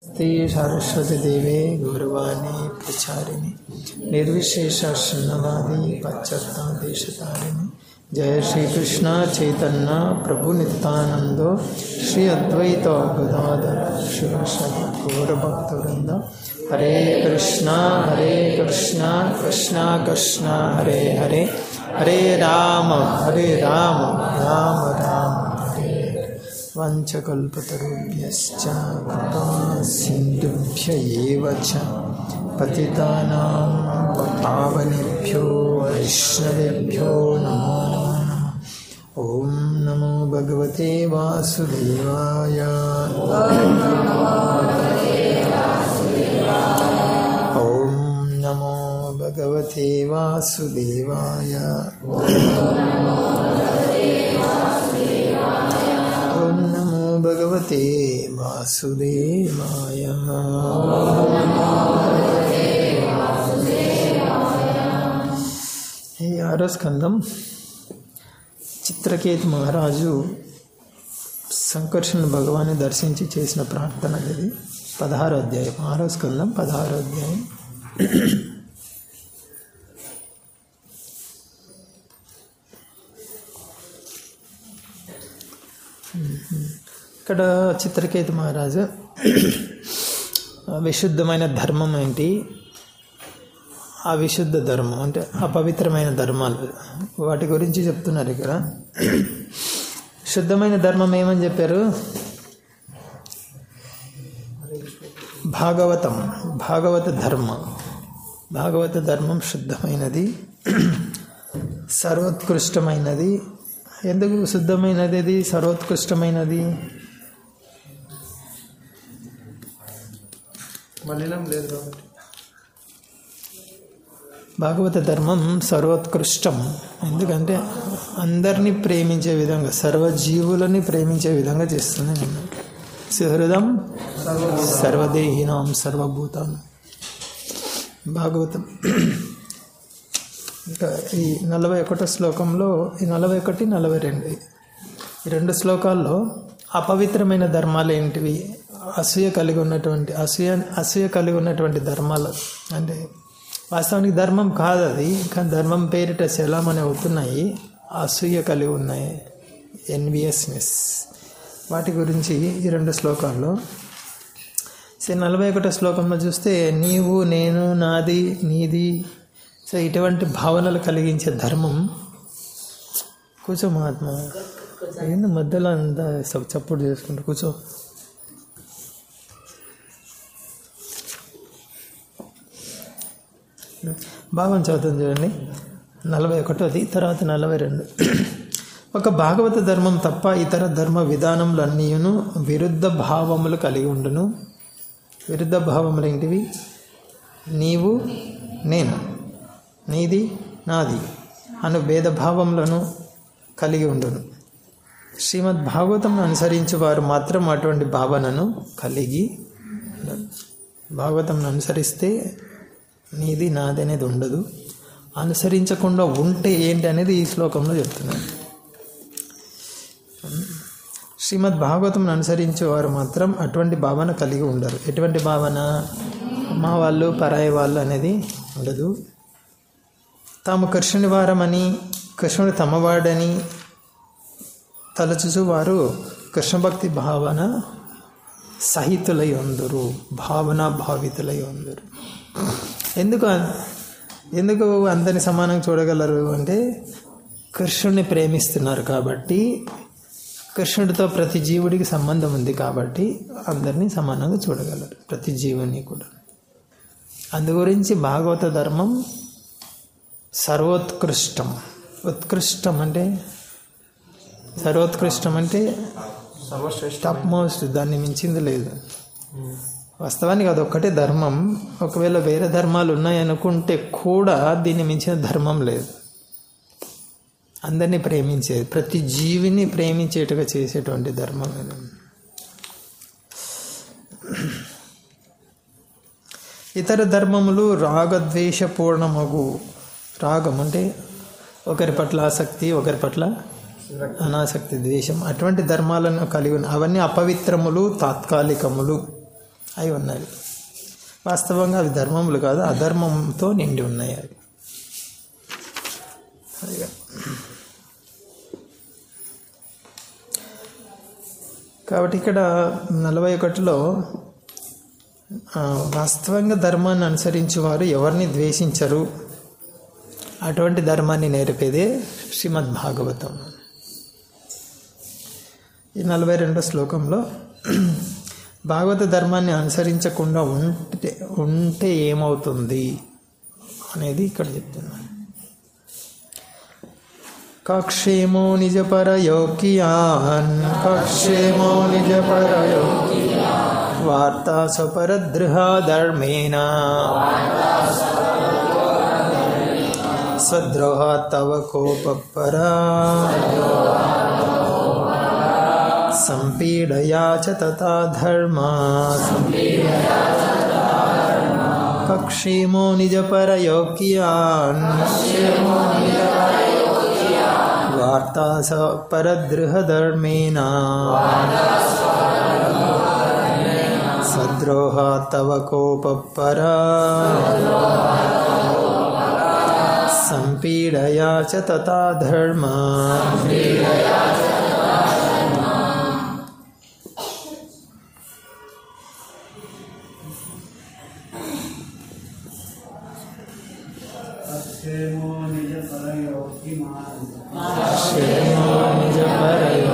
ते सरस्वतीदेवे गौरवाणी प्रचारिणि निर्विशेषशून्यवादी पाश्चात्तादेशतारिणि जय श्री कृष्ण चैतन्य प्रभु नित्यानंद श्री अद्वैत गदाधर शिवसदि गौरभक्तवृंद हरे कृष्णा हरे कृष्णा कृष्णा कृष्णा हरे हरे हरे राम हरे राम राम राम हरे हरे वञ्चकल्पतरुभ्यश्च कृपा सिन्धुभ्य एव च पतितानां पावनेभ्यो वैष्णवेभ्यो नमो नमः ॐ नमो भगवते वासुदेवाय ॐ नमो भगवते वासुदेवाय ॐ नमो भगवते वासुदेवाय ఈ ఆరో స్కందం చిత్రకేతు మహారాజు సంకర్షణ భగవాన్ని దర్శించి చేసిన ప్రార్థన ఇది పదహారో అధ్యాయం ఆరో స్కందం పదహారో అధ్యాయం ఇక్కడ చిత్రకేతు మహారాజు విశుద్ధమైన ధర్మం ఏంటి అవిశుద్ధ ధర్మం అంటే అపవిత్రమైన ధర్మాలు వాటి గురించి చెప్తున్నారు ఇక్కడ శుద్ధమైన ధర్మం ఏమని చెప్పారు భాగవతం భాగవత ధర్మం భాగవత ధర్మం శుద్ధమైనది సర్వోత్కృష్టమైనది ఎందుకు శుద్ధమైనది అది సర్వోత్కృష్టమైనది మలినం లేదు కాబట్టి భాగవత ధర్మం సర్వోత్కృష్టం ఎందుకంటే అందరినీ ప్రేమించే విధంగా సర్వజీవులని ప్రేమించే విధంగా చేస్తుంది నేను సుహృదం సర్వదేహినాం సర్వభూతాం భాగవతం ఇంకా ఈ నలభై ఒకటో శ్లోకంలో ఈ నలభై ఒకటి నలభై రెండు ఈ రెండు శ్లోకాల్లో అపవిత్రమైన ధర్మాలు ఏంటివి అసూయ కలిగి ఉన్నటువంటి అసూయ అసూయ కలిగి ఉన్నటువంటి ధర్మాలు అంటే వాస్తవానికి ధర్మం కాదు అది కానీ ధర్మం పేరిట శలామని అవుతున్నాయి అసూయ కలిగి ఉన్నాయి ఎన్విఎస్నెస్ వాటి గురించి ఈ రెండు శ్లోకాల్లో సో నలభై ఒకటో శ్లోకంలో చూస్తే నీవు నేను నాది నీది సో ఇటువంటి భావనలు కలిగించే ధర్మం కూర్చో మహాత్మా ఏంది మధ్యలో అంతా చప్పుడు చేసుకుంటూ కూర్చో భావం చదువుతుంది చూడండి నలభై ఒకటోది తర్వాత నలభై రెండు ఒక భాగవత ధర్మం తప్ప ఇతర ధర్మ విధానములన్నీయును విరుద్ధ భావములు కలిగి ఉండును విరుద్ధ భావములు ఏంటివి నీవు నేను నీది నాది అను భేదభావములను కలిగి ఉండును శ్రీమద్ భాగవతం అనుసరించు వారు మాత్రం అటువంటి భావనను కలిగి ఉండరు భాగవతం అనుసరిస్తే నీది నాది అనేది ఉండదు అనుసరించకుండా ఉంటే ఏంటి అనేది ఈ శ్లోకంలో చెప్తున్నాను శ్రీమద్ భాగవతం అనుసరించే వారు మాత్రం అటువంటి భావన కలిగి ఉండరు ఎటువంటి భావన మా వాళ్ళు పరాయి వాళ్ళు అనేది ఉండదు తాము కృష్ణుని వారమని కృష్ణుడు తమవాడని తలచుచు వారు కృష్ణ భక్తి భావన సహితులై ఉందరు భావన భావితులై ఉందరు ఎందుకు ఎందుకు అందరిని సమానంగా చూడగలరు అంటే కృష్ణుడిని ప్రేమిస్తున్నారు కాబట్టి కృష్ణుడితో ప్రతి జీవుడికి సంబంధం ఉంది కాబట్టి అందరినీ సమానంగా చూడగలరు ప్రతి జీవుని కూడా అందు గురించి భాగవత ధర్మం సర్వోత్కృష్టం ఉత్కృష్టం అంటే సర్వోత్కృష్టం అంటే సర్వశ్రేష్ఠ టాప్ మోస్ట్ దాన్ని మించింది లేదు వాస్తవానికి అదొక్కటే ధర్మం ఒకవేళ వేరే ధర్మాలు ఉన్నాయనుకుంటే కూడా దీన్ని మించిన ధర్మం లేదు అందరినీ ప్రేమించేది ప్రతి జీవిని ప్రేమించేట్టుగా చేసేటువంటి ధర్మం ఇది ఇతర ధర్మములు రాగద్వేషపూర్ణమగు రాగం అంటే ఒకరి పట్ల ఆసక్తి ఒకరి పట్ల అనాసక్తి ద్వేషం అటువంటి ధర్మాలను కలిగి ఉన్న అవన్నీ అపవిత్రములు తాత్కాలికములు అవి ఉన్నవి వాస్తవంగా అవి ధర్మములు కాదు అధర్మంతో నిండి ఉన్నాయి అవి అదిగా. కాబట్టి ఇక్కడ నలభై ఒకటిలో ఆ, వాస్తవంగా ధర్మాన్ని అనుసరించే వారు ఎవరిని ద్వేషించరు అటువంటి ధర్మాన్ని నేర్పేదే శ్రీమద్ భాగవతం ఈ నలభై రెండో శ్లోకంలో భాగవత ధర్మాన్ని అనుసరించకుండా ఉంటే ఉంటే ఏమవుతుంది అనేది ఇక్కడ చెప్తున్నాను కక్షేమో నిజ పరయోకియాన్ కక్షేమో నిజ పరయోకి వార్తా స్వపరదృహా ధర్మేణ స్వద్రోహా తవ కోపపరా సంపీడయా చ తథా ధర్మా కక్షేమో నిజ పరయోక్యాన్ వార్తా స పరదృహధర్మేణ సద్రోహ తవ కోపపరా సంపీడయా చ తథా ధర్మా क्षेमो निज परयोगी मान క్షేమో నిజ పరయో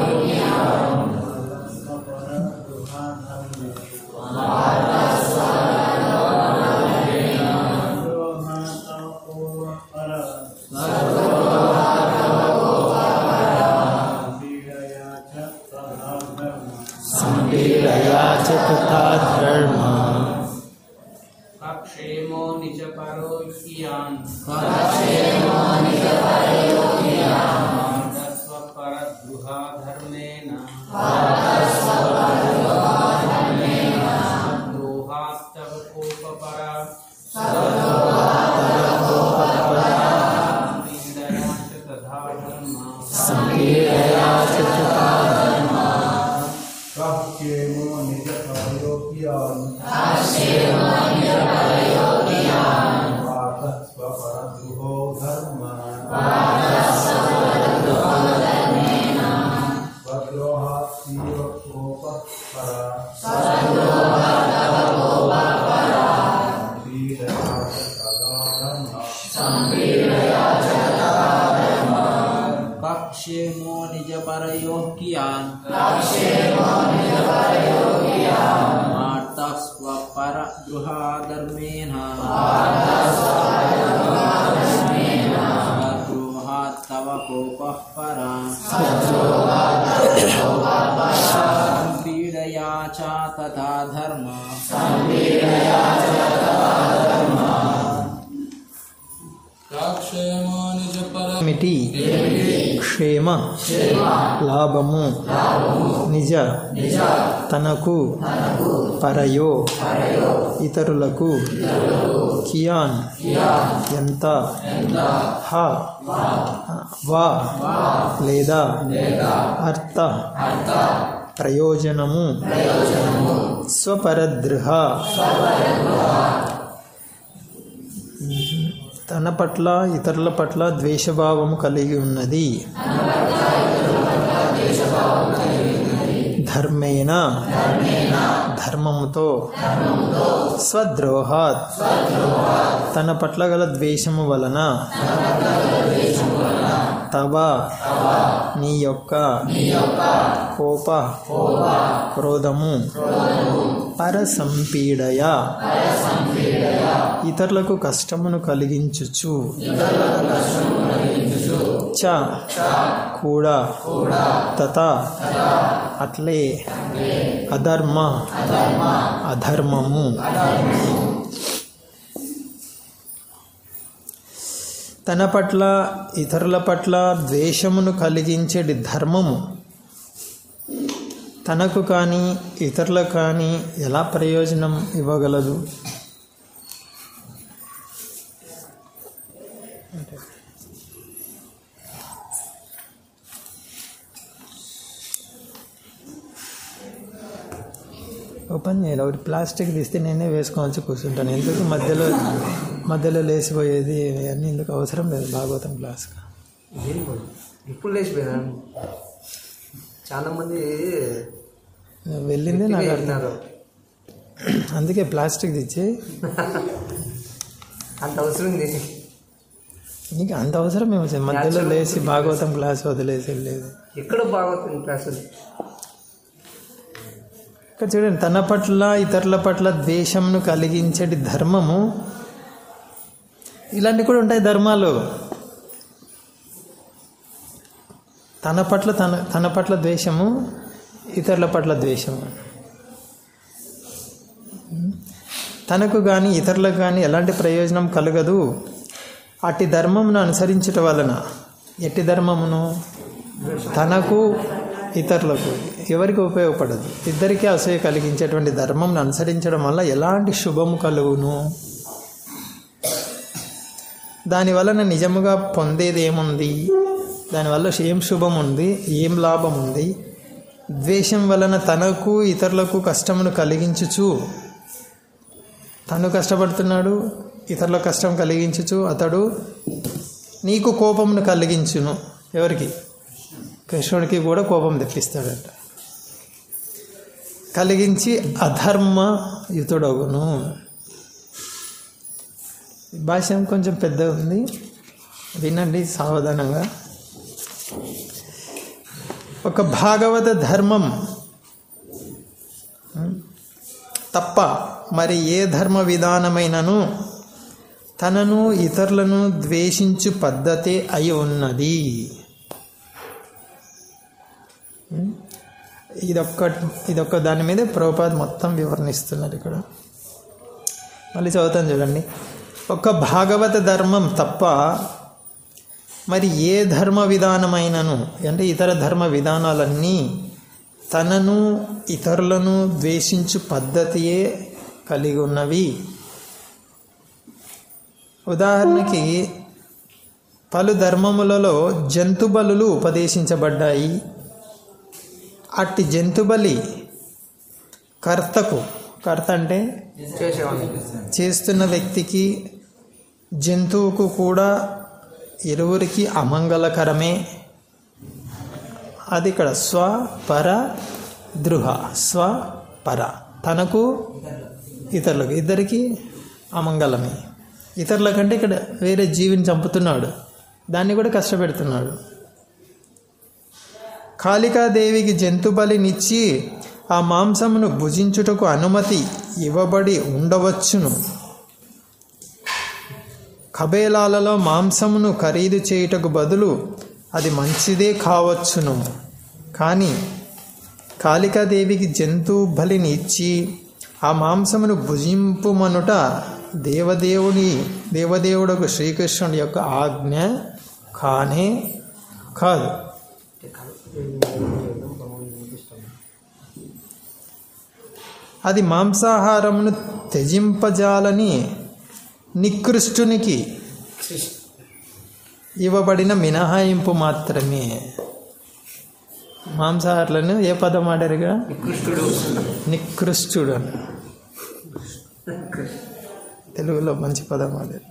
पर दुहा धर्म సంపీడయా చ తథా ధర్మా क्षेमो निज परो कियान् स्वपरद्रुहा धर्मेण द्रोहास्तव कोपपरा पीडया च तथा धर्मा సంపీడయా చ తథా क्षेमो निज परयोग्यान् स्वपरद्रुहो धर्म स्वद्रोहात्मीव कोपः परा पीडया च तदा धर्मः क्षेमो निज परयो कियान् स्वपर द्रुहा धर्मेण द्रोहात् तव कोपः परा पीडया च तथा धर्म ఏమిటి క్షేమ లాభము నిజ తనకు పరయో ఇతరులకు కియాన్ ఎంత హ వా లేదా అర్థ ప్రయోజనము స్వపరదృహ తన పట్ల ఇతరుల పట్ల ద్వేషభావము కలిగి ఉన్నది ధర్మేణ ధర్మముతో స్వద్రోహాత్ తన పట్ల గల ద్వేషము వలన తవ నీ యొక్క కోప క్రోధము పరసంపీడయ ఇతరులకు కష్టమును కలిగించుచు చ కూడా తత అట్లే అధర్మ అధర్మము తన పట్ల ఇతరుల పట్ల ద్వేషమును కలిగించేటి ధర్మము తనకు కానీ ఇతరులకు కానీ ఎలా ప్రయోజనం ఇవ్వగలదు ఓపెన్ పని చేయాలి ఒకటి ప్లాస్టిక్ తీస్తే నేనే వేసుకోవచ్చు కూర్చుంటాను ఎందుకు మధ్యలో మధ్యలో లేచిపోయేది అన్నీ ఎందుకు అవసరం లేదు భాగవతం క్లాస్ ఏం పోదు. ఇప్పుడు లేచిపోయినాను చాలా మంది వెళ్ళింది నాకు అర్థం వెళ్ళినారు అందుకే ప్లాస్టిక్ తెచ్చి అంత అవసరం ఉంది నీకు అంత అవసరం ఏమో వచ్చింది మధ్యలో లేచి భాగవతం క్లాస్ వదిలేసి వెళ్ళేది ఎక్కడ బాగుంటుంది క్లాసులు ఇక్కడ చూడండి తన పట్ల ఇతరుల పట్ల ద్వేషంను కలిగించేటి ధర్మము ఇలాంటివి కూడా ఉంటాయి ధర్మాలు తన పట్ల తన తన పట్ల ద్వేషము ఇతరుల పట్ల ద్వేషము తనకు కానీ ఇతరులకు కానీ ఎలాంటి ప్రయోజనం కలగదు అట్టి ధర్మమును అనుసరించటం వలన ఎట్టి ధర్మమును తనకు ఇతరులకు ఎవరికి ఉపయోగపడదు ఇద్దరికీ అసూయ కలిగించేటువంటి ధర్మంను అనుసరించడం వల్ల ఎలాంటి శుభము కలుగును దాని వలన నిజముగా పొందేది ఏముంది దానివల్ల ఏం శుభం ఉంది ఏం లాభం ఉంది ద్వేషం వలన తనకు ఇతరులకు కష్టమును కలిగించుచు తను కష్టపడుతున్నాడు ఇతరుల కష్టం కలిగించుచు అతడు నీకు కోపమును కలిగించును ఎవరికి కృష్ణుడికి కూడా కోపం తెప్పిస్తాడంట కలిగించి అధర్మ యుతుడగును భాష్యం కొంచెం పెద్ద ఉంది వినండి సావధానంగా ఒక భాగవత ధర్మం తప్ప మరి ఏ ధర్మ విధానమైనను తనను ఇతరులను ద్వేషించు పద్ధతే అయి ఉన్నది ఇదొక్క ఇదొక్క దాని మీద ప్రభుపాద్ మొత్తం వివరణిస్తున్నారు ఇక్కడ మళ్ళీ చదువుతాను చూడండి ఒక భాగవత ధర్మం తప్ప మరి ఏ ధర్మ విధానమైనను అంటే ఇతర ధర్మ విధానాలన్నీ తనను ఇతరులను ద్వేషించు పద్ధతియే కలిగి ఉన్నవి ఉదాహరణకి పలు ధర్మములలో జంతు బలులు ఉపదేశించబడ్డాయి అట్టి జంతుబలి కర్తకు కర్త అంటే చేసేవాడిని చేస్తున్న వ్యక్తికి జంతువుకు కూడా ఇరువురికి అమంగళకరమే అది ఇక్కడ స్వ పర దృహ స్వ పర తనకు ఇతరులకు ఇద్దరికి అమంగళమే ఇతరుల కంటే ఇక్కడ వేరే జీవిని చంపుతున్నాడు దాన్ని కూడా కష్టపెడుతున్నాడు కాళికాదేవికి జంతు బలినిచ్చి ఆ మాంసమును భుజించుటకు అనుమతి ఇవ్వబడి ఉండవచ్చును కబేలాలలో మాంసమును ఖరీదు చేయుటకు బదులు అది మంచిదే కావచ్చును కానీ కాళికాదేవికి జంతు బలిని ఇచ్చి ఆ మాంసమును భుజింపుమనుట దేవదేవుని దేవదేవుడకు శ్రీకృష్ణుడి యొక్క ఆజ్ఞ కానే కాదు అది మాంసాహారమును త్యజింపజాలని నికృష్టునికి ఇవ్వబడిన మినహాయింపు మాత్రమే మాంసాహారులను ఏ పదం ఆడారుగా కృష్ణుడు నికృష్టుడు అని తెలుగులో మంచి పదం ఆడారు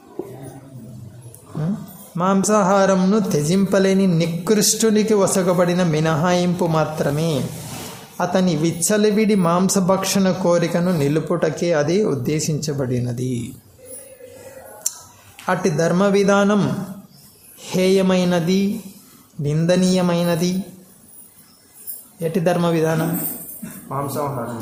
ఉం? మాంసాహారంను త్యజింపలేని నికృష్టునికి వసగబడిన మినహాయింపు మాత్రమే అతని విచ్చలవిడి మాంసభక్షణ కోరికను నిలుపుటకే అది ఉద్దేశించబడినది అట్టి ధర్మ విధానం హేయమైనది నిందనీయమైనది ఎట్టి ధర్మ విధానం మాంసాహారం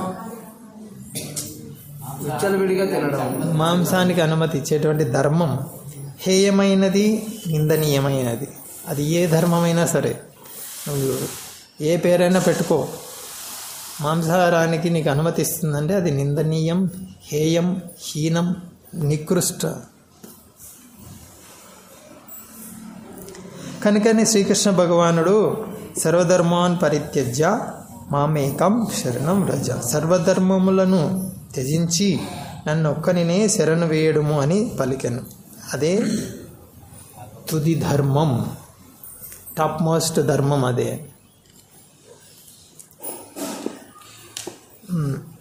విచ్చలవిడిగా తినడం మాంసానికి అనుమతి ఇచ్చేటువంటి ధర్మం హేయమైనది నిందనీయమైనది అది ఏ ధర్మమైనా సరే నువ్వు ఏ పేరైనా పెట్టుకో మాంసాహారానికి నీకు అనుమతి ఇస్తుందంటే అది నిందనీయం హేయం హీనం నికృష్ట కనుకనే శ్రీకృష్ణ భగవానుడు సర్వధర్మాన్ పరిత్యజ్య మామేకం శరణం రజ సర్వధర్మములను త్యజించి నన్ను ఒక్కనినే శరణు వేయడము అని పలికెను అదే తుది ధర్మం టాప్ మోస్ట్ ధర్మం అదే మ్,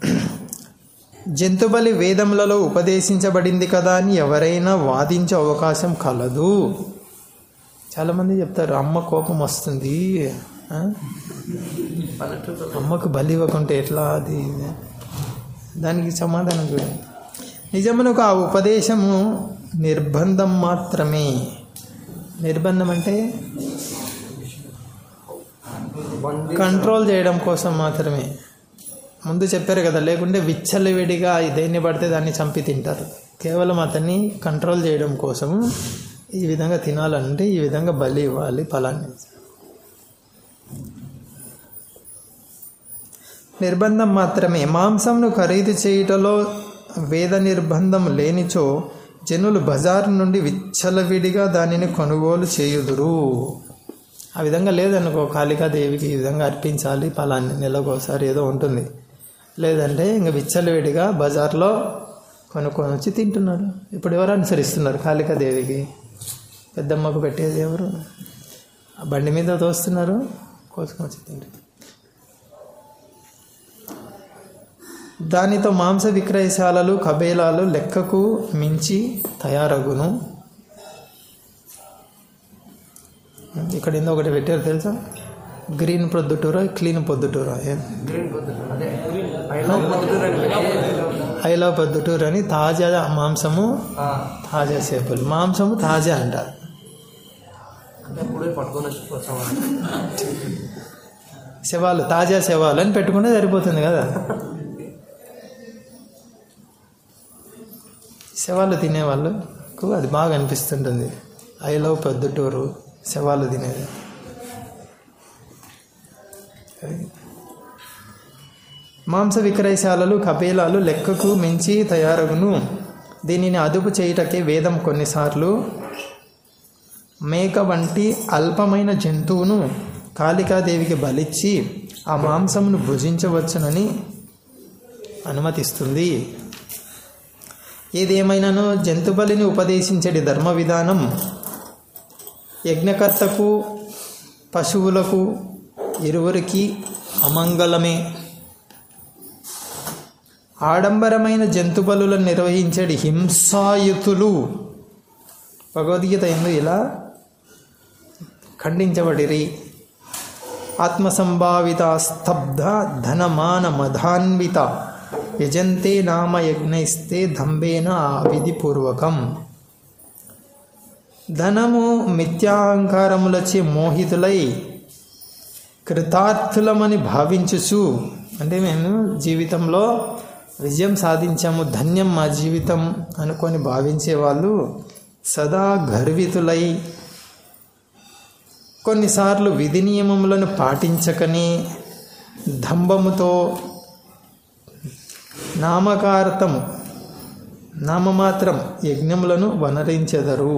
జంతుబలి వేదములలో ఉపదేశించబడింది కదా అని ఎవరైనా వాదించే అవకాశం కలదు చాలామంది చెప్తారు అమ్మ కోపం వస్తుంది ఆ? పల్లెటూరు అమ్మకు బలి ఇవ్వకుంటే ఎట్లా అది ఇది. దానికి సమాధానం చూడండి నిజమునకు ఆ ఉపదేశము నిర్బంధం మాత్రమే నిర్బంధం అంటే బందీ కంట్రోల్ చేయడం కోసం మాత్రమే ముందు చెప్పారు కదా లేకుంటే విచ్చలవిడిగా దేన్ని పడితే దాన్ని చంపి తింటారు కేవలం అతన్ని కంట్రోల్ చేయడం కోసం ఈ విధంగా తినాలంటే ఈ విధంగా బలి ఇవ్వాలి ఫలాన్ని నిర్బంధం మాత్రమే మాంసంను ఖరీదు చేయుటలో వేద నిర్బంధం లేనిచో జనులు బజారు నుండి విచ్చలవిడిగా దానిని కొనుగోలు చేయుదురు ఆ విధంగా లేదనుకో కాళికాదేవికి ఈ విధంగా అర్పించాలి ఫలాన్ని నెలకోసారి ఏదో ఉంటుంది లేదంటే ఇంకా విచ్చలవిడిగా బజార్లో కొనుక్కొని వచ్చి తింటున్నారు ఇప్పుడు ఎవరు అనుసరిస్తున్నారు కాళికాదేవికి పెద్దమ్మకు పెట్టేది ఎవరు ఆ బండి మీద తోస్తున్నారు కోసుకొని వచ్చి తింటున్నారు దానితో మాంస విక్రయశాలలు కబేలాలు లెక్కకు మించి తయారగును ఇక్కడ ఏందో ఒకటి పెట్టారు తెలుసా గ్రీన్ పొద్దుటూరా క్లీన్ పొద్దుటూరా ఏం గ్రీన్ పొద్దుటూరు అదే అయినా పొద్దుటూరు అని పెట్టి ఐలో పొద్దుటూరు అని తాజా మాంసము ఆ, తాజా చేపలు మాంసము తాజా అంటారు అంటే అప్పుడే పట్టుకొని వచ్చి కోసం శవాలు తాజా శవాలు అని పెట్టుకుంటే సరిపోతుంది కదా శవాలు తినే వాళ్ళకు అది బాగా అనిపిస్తుంటుంది ఐ లవ్ పొద్దుటూరు శవాలు తినేది మాంస విక్రయశాలలు కబేలాలు లెక్కకు మించి తయారగును దీనిని అదుపు చేయుటకే వేదం కొన్నిసార్లు మేక వంటి అల్పమైన జంతువును కాళికాదేవికి బలిచ్చి ఆ మాంసమును భుజించవచ్చునని అనుమతిస్తుంది ఏదేమైనానో జంతు బలిని ఉపదేశించడి ధర్మ విధానం యజ్ఞకర్తకు పశువులకు ఇరువురికి అమంగళమే ఆడంబరమైన జంతు బలులను నిర్వహించడి హింసాయుతులు భగవద్గీత ఎందు ఇలా ఖండించబడిరి ఆత్మసంభావిత స్తబ్ధ ధనమాన మధాన్విత యజంతే నామ యజ్ఞైస్తే దంభేన విధిపూర్వకం ధనము మిథ్యాహంకారములచే మోహితులై కృతార్థులమని భావించుచు అంటే మేము జీవితంలో విజయం సాధించాము ధన్యం మా జీవితం అనుకొని భావించే వాళ్ళు సదా గర్వితులై కొన్నిసార్లు విధి నియమములను పాటించకని దంభముతో నామకార్థము నామమాత్రం యజ్ఞములను వనరించెదరు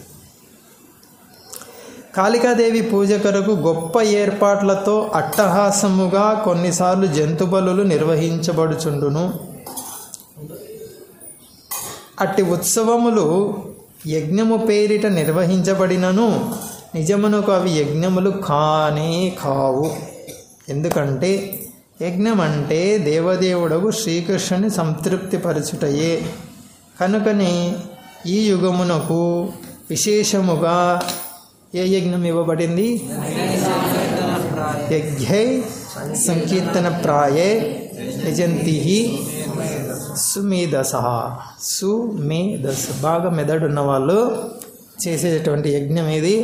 కాళికాదేవి పూజ కొరకు గొప్ప ఏర్పాట్లతో అట్టహాసముగా కొన్నిసార్లు జంతు బలులు నిర్వహించబడుచుండును అట్టి ఉత్సవములు యజ్ఞము పేరిట నిర్వహించబడినను నిజమునకు అవి యజ్ఞములు కానే కావు ఎందుకంటే యజ్ఞం అంటే దేవదేవుడకు శ్రీకృష్ణుని సంతృప్తిపరచుటయే కనుకనే ఈ యుగమునకు విశేషముగా ఏ యజ్ఞం ఇవ్వబడింది యజ్ఞై సంకీర్తన ప్రాయే యజంతి సుమేధస సుమేధస బాగా మెదడున్న వాళ్ళు చేసేటటువంటి యజ్ఞం ఏది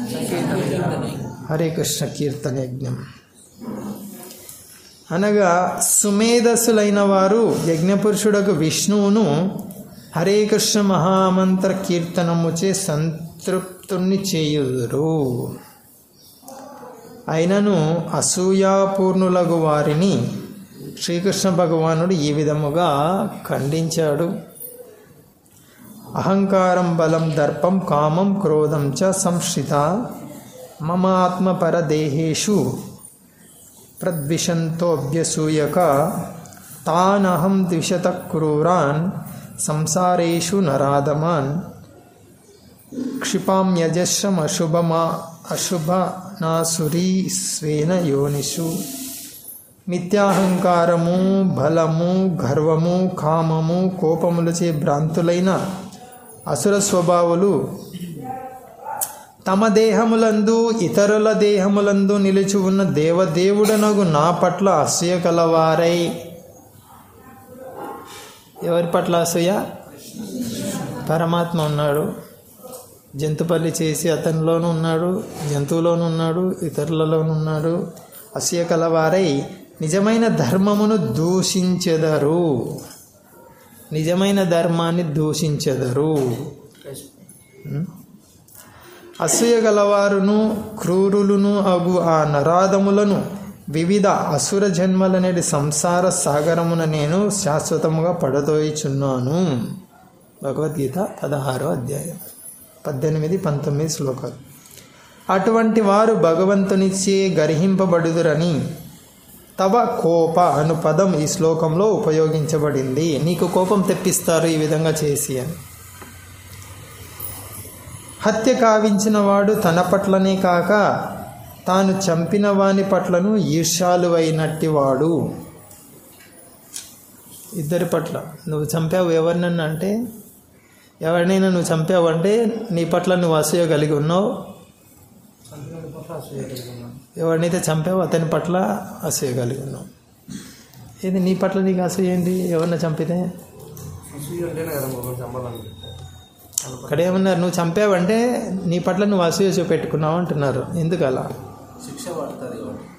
హరే కృష్ణ కీర్తన యజ్ఞం అనగా సుమేధస్సులైన వారు యజ్ఞపురుషుడకు విష్ణువును హరే కృష్ణ మహామంత్ర కీర్తనముచే సంతృప్తుణ్ణి చేయుదురు అయినను అసూయాపూర్ణులగు వారిని శ్రీకృష్ణ భగవానుడు ఈ విధముగా ఖండించాడు అహంకారం బలం దర్పం కామం క్రోధం చ సంశ్రిత మమాత్మపరదేహేషు ప్రద్విషంతోభ్యసూయక తానహం ద్విషత క్రూరాన్ సంసారేషు నరాధమాన్ క్షిపామ్యజశ్రమశుభమా అశుభనాసురీ స్వేన యోనిషు మిథ్యాహంకారము బలము గర్వము కామము కోపములచే భ్రాంతులైన అసుర స్వభావులు తమ దేహములందు ఇతరుల దేహములందు నిలిచి ఉన్న దేవదేవుడనగు నా పట్ల అసూయ కలవారై ఎవరి పట్ల అసూయ పరమాత్మ ఉన్నాడు జంతుపల్లి చేసి అతనిలోనూ ఉన్నాడు జంతువులోనూ ఉన్నాడు ఇతరులలోనూ ఉన్నాడు అసూయ కలవారై నిజమైన ధర్మమును దూషించెదరు నిజమైన ధర్మాన్ని దూషించెదరు అసూయ గలవారును క్రూరులును అగు ఆ నరాధములను వివిధ అసుర జన్మలనేటి సంసార సాగరమున నేను శాశ్వతముగా పడదోయిచున్నాను భగవద్గీత పదహారో అధ్యాయం పద్దెనిమిది పంతొమ్మిది శ్లోకాలు అటువంటి వారు భగవంతునిచే గర్హింపబడుదురని తవ కోప అను పదం ఈ శ్లోకంలో ఉపయోగించబడింది నీకు కోపం తెప్పిస్తారు ఈ విధంగా చేసి అని హత్య కావించిన వాడు తన పట్లనే కాక తాను చంపిన వాని పట్లను ఈర్షాలు అయినట్టి వాడు ఇద్దరి పట్ల నువ్వు చంపావు ఎవరినన్నా అంటే ఎవరినైనా నువ్వు చంపావు అంటే నీ పట్ల నువ్వు అసూయ కలిగి ఉన్నావు సంతకాల పట్ల అసూయ కలిగి ఉన్నాను ఎవరినైతే చంపావో అతని పట్ల అసూయ కలిగి ఉన్నావు ఏది నీ పట్ల నీకు అసూయ ఏంటి ఎవరిని చంపితే అసూయ అంటేనే కదా మొబైల్ చంపాలని అక్కడ ఏమన్నారు నువ్వు చంపావంటే నీ పట్ల నువ్వు అసూయ చూపెట్టుకున్నావు అంటున్నారు ఎందుకు అలా శిక్ష పడుతుంది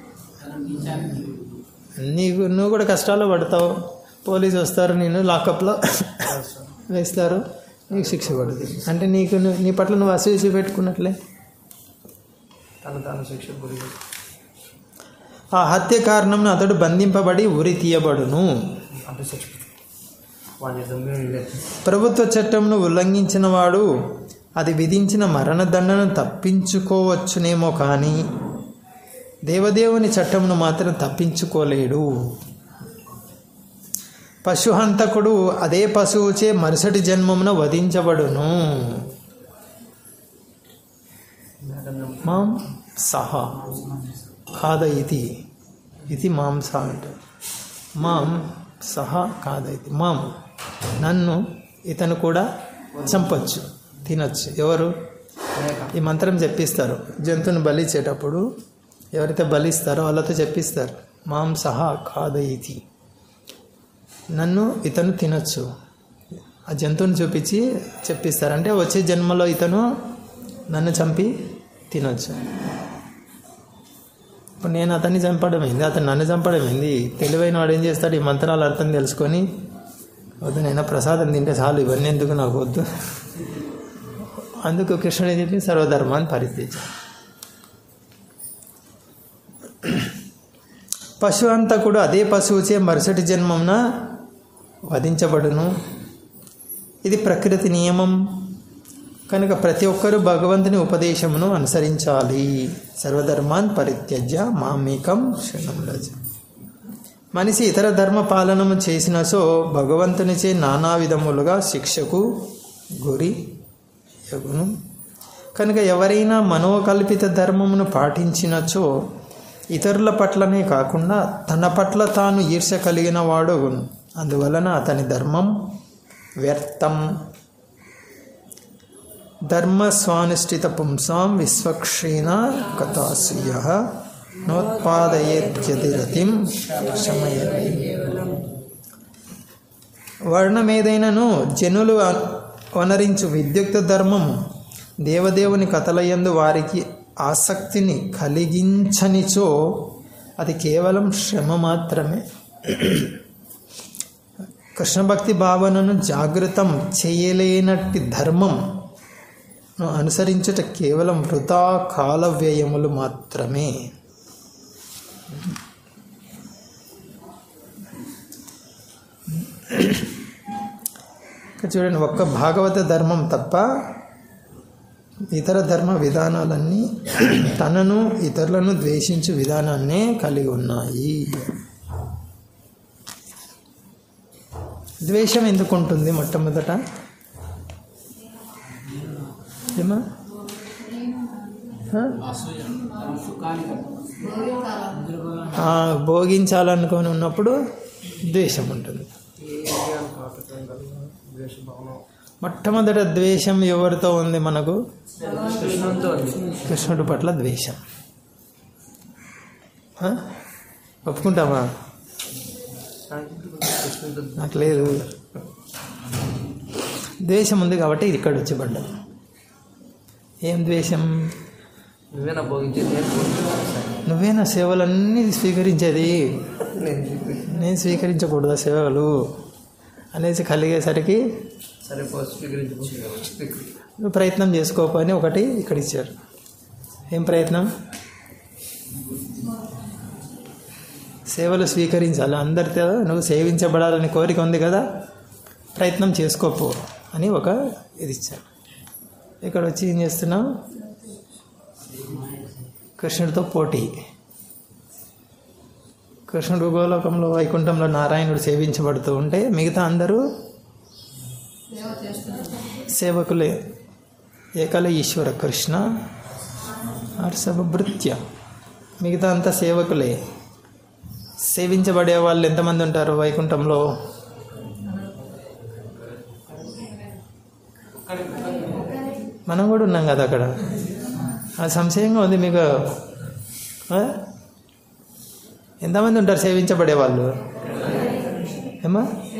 నీకు నువ్వు కూడా కష్టాలు పడతావు పోలీసు వస్తారు నేను లాకప్లో వేస్తారు నీకు శిక్ష పడుతుంది అంటే నీకు నువ్వు- నీ పట్ల నువ్వు అసూయ చూపెట్టుకున్నట్లే తను తాను శిక్ష గురి ఆ హత్య కారణం అతడు బంధింపబడి ఉరి తీయబడును అంటే శిక్ష వాడిని దొంగ ప్రభుత్వ చట్టంను ఉల్లంఘించిన వాడు అది విధించిన మరణదండను తప్పించుకోవచ్చునేమో కానీ దేవదేవుని చట్టమును మాత్రం తప్పించుకోలేడు పశుహంతకుడు అదే పశువుచే మరుసటి జన్మమున వధించబడును మాం సహ కాద ఇది ఇది మాంస అంటే మాం సహ కాద ఇది మాం నన్ను ఇతను కూడా చంపొచ్చు తినొచ్చు ఎవరు ఈ మంత్రం చెప్పిస్తారు జంతువుని బలిచ్చేటప్పుడు ఎవరైతే బలిస్తారో వాళ్ళతో చెప్పిస్తారు మాం సహా కాద ఇది నన్ను ఇతను తినొచ్చు ఆ జంతువుని చూపించి చెప్పిస్తారు అంటే వచ్చే జన్మలో ఇతను నన్ను చంపి తినొచ్చు ఇప్పుడు నేను అతన్ని చంపడం ఏంది అతను నన్ను చంపడం ఏంది తెలివైన వాడు ఏం చేస్తాడు ఈ మంత్రాల అర్థం తెలుసుకొని వద్దు నేను ప్రసాదం తింటే చాలు ఇవన్నీ ఎందుకు నాకు వద్దు అందుకు కృష్ణుడు ఏం చెప్పి సర్వధర్మాన్ని పరిత్యజించాడు పశు అంతా కూడా అదే పశువుచే మరుసటి జన్మమున వధించబడును ఇది ప్రకృతి నియమం కనుక ప్రతి ఒక్కరూ భగవంతుని ఉపదేశమును అనుసరించాలి సర్వధర్మాన్ పరిత్యజ్య మామేకం శరణం రజ మనిషి ఇతర ధర్మ పాలనము చేసిన సో భగవంతునిచే నానా విధములుగా శిక్షకు గురి యగును కనుక ఎవరైనా మనోకల్పిత ధర్మమును పాటించినచో ఇతరుల పట్లనే కాకుండా తన పట్ల తాను ఈర్ష కలిగిన వాడగును అందువలన అతని ధర్మం వ్యర్థం ధర్మ స్వానుష్ఠిత పుంసాం విశ్వక్షీణ కథాసూయ నోత్పాదయేత్యతిరతిం శమయ వర్ణమేదైనను జనులు అ- వనరించు విద్యుక్త ధర్మం దేవదేవుని కథలయందు వారికి ఆసక్తిని కలిగించనిచో అది కేవలం శ్రమ మాత్రమే కృష్ణ భక్తి భావనను జాగృతం చేయలేనట్టి ధర్మం అనుసరించుట కేవలం వృధా కాల వ్యయములు మాత్రమే ఇక్కడ చూడండి ఒక్క భాగవత ధర్మం తప్ప ఇతర ధర్మ విధానాలన్నీ తనను ఇతరులను ద్వేషించు విధానాన్నే కలిగి ఉన్నాయి ద్వేషం ఎందుకు ఉంటుంది మొట్టమొదట ఏమా ఆ? ఆ, భోగించాలనుకొని ఉన్నప్పుడు ద్వేషం ఉంటుంది ఇంద్రియాలు కాకటం కలిగిన ద్వేషభావన మొట్టమొదట ద్వేషం ఎవరితో ఉంది మనకు కృష్ణునితో ఉంది కృష్ణుడి పట్ల ద్వేషం ఆ? ఒప్పుకుంటామా కృష్ణునితో నాకు లేదు ద్వేషం ఉంది కాబట్టి ఇది ఇక్కడ వచ్చి పడ్డా ఏం ద్వేషం నువ్వేనా భోగించేది నేను భోగించాను. నువ్వే నా సేవలన్నీ స్వీకరించేది నేను నేను స్వీకరించకూడదా సేవలు అనేసి కలిగేసరికి సరే పోస్ట్ స్వీకరించు నువ్వు ప్రయత్నం చేసుకోపని ఒకటి ఇక్కడ ఇచ్చారు ఏం ప్రయత్నం సేవలు స్వీకరించాలి అందరితో నువ్వు సేవించబడాలని కోరిక ఉంది కదా ప్రయత్నం చేసుకోపో అని ఒక ఇది ఇచ్చారు ఇక్కడ వచ్చి ఏం చేస్తున్నావు కృష్ణుడితో పోటీ కృష్ణుడు గోలోకంలో వైకుంఠంలో నారాయణుడు సేవించబడుతూ ఉంటే మిగతా అందరూ సేవకులే ఏకల ఈశ్వర కృష్ణ హర్షభృత్య మిగతా అంతా సేవకులే సేవించబడే వాళ్ళు ఎంతమంది ఉంటారు వైకుంఠంలో మనం కూడా ఉన్నాం కదా అక్కడ ఆ సంశయంగా ఉంది మీకు ఆ? ఎంతమంది ఉంటారు సేవించబడే వాళ్ళు ఏమా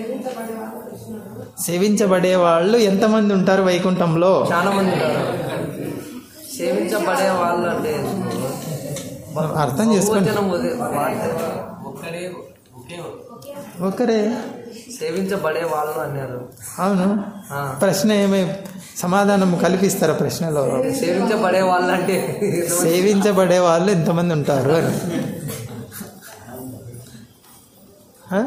సేవించబడే వాళ్ళు ఎంతమంది ఉంటారు వైకుంఠంలో చాలా మంది ఉంటారు సేవించబడే వాళ్ళు అంటే అర్థం చేసుకోండి బహువచనం ఉదే- వాడితే ఒకరే సేవించబడే వాళ్ళు అన్నారు అవును ఆ. ప్రశ్న ఏమి సమాధానం కల్పిస్తారా ప్రశ్నలో సేవించబడే వాళ్ళు అంటే సేవించబడే వాళ్ళు ఎంతమంది ఉంటారు అని ఆ?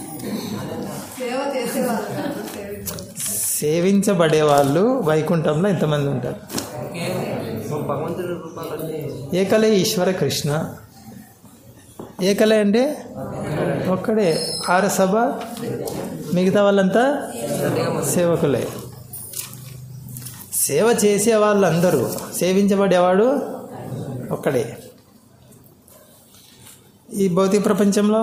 సేవించబడే వాళ్ళు వైకుంఠంలో ఎంతమంది ఉంటారు భగవంతుడి రూపాలన్నీ ఏకలే ఈశ్వర కృష్ణ ఏకలే అంటే ఒక్కడే ఆరు సభ మిగతా వాళ్ళంతా సేవకులే సేవ చేసే వాళ్ళందరూ సేవించబడేవాడు ఒక్కడే ఈ భౌతిక ప్రపంచంలో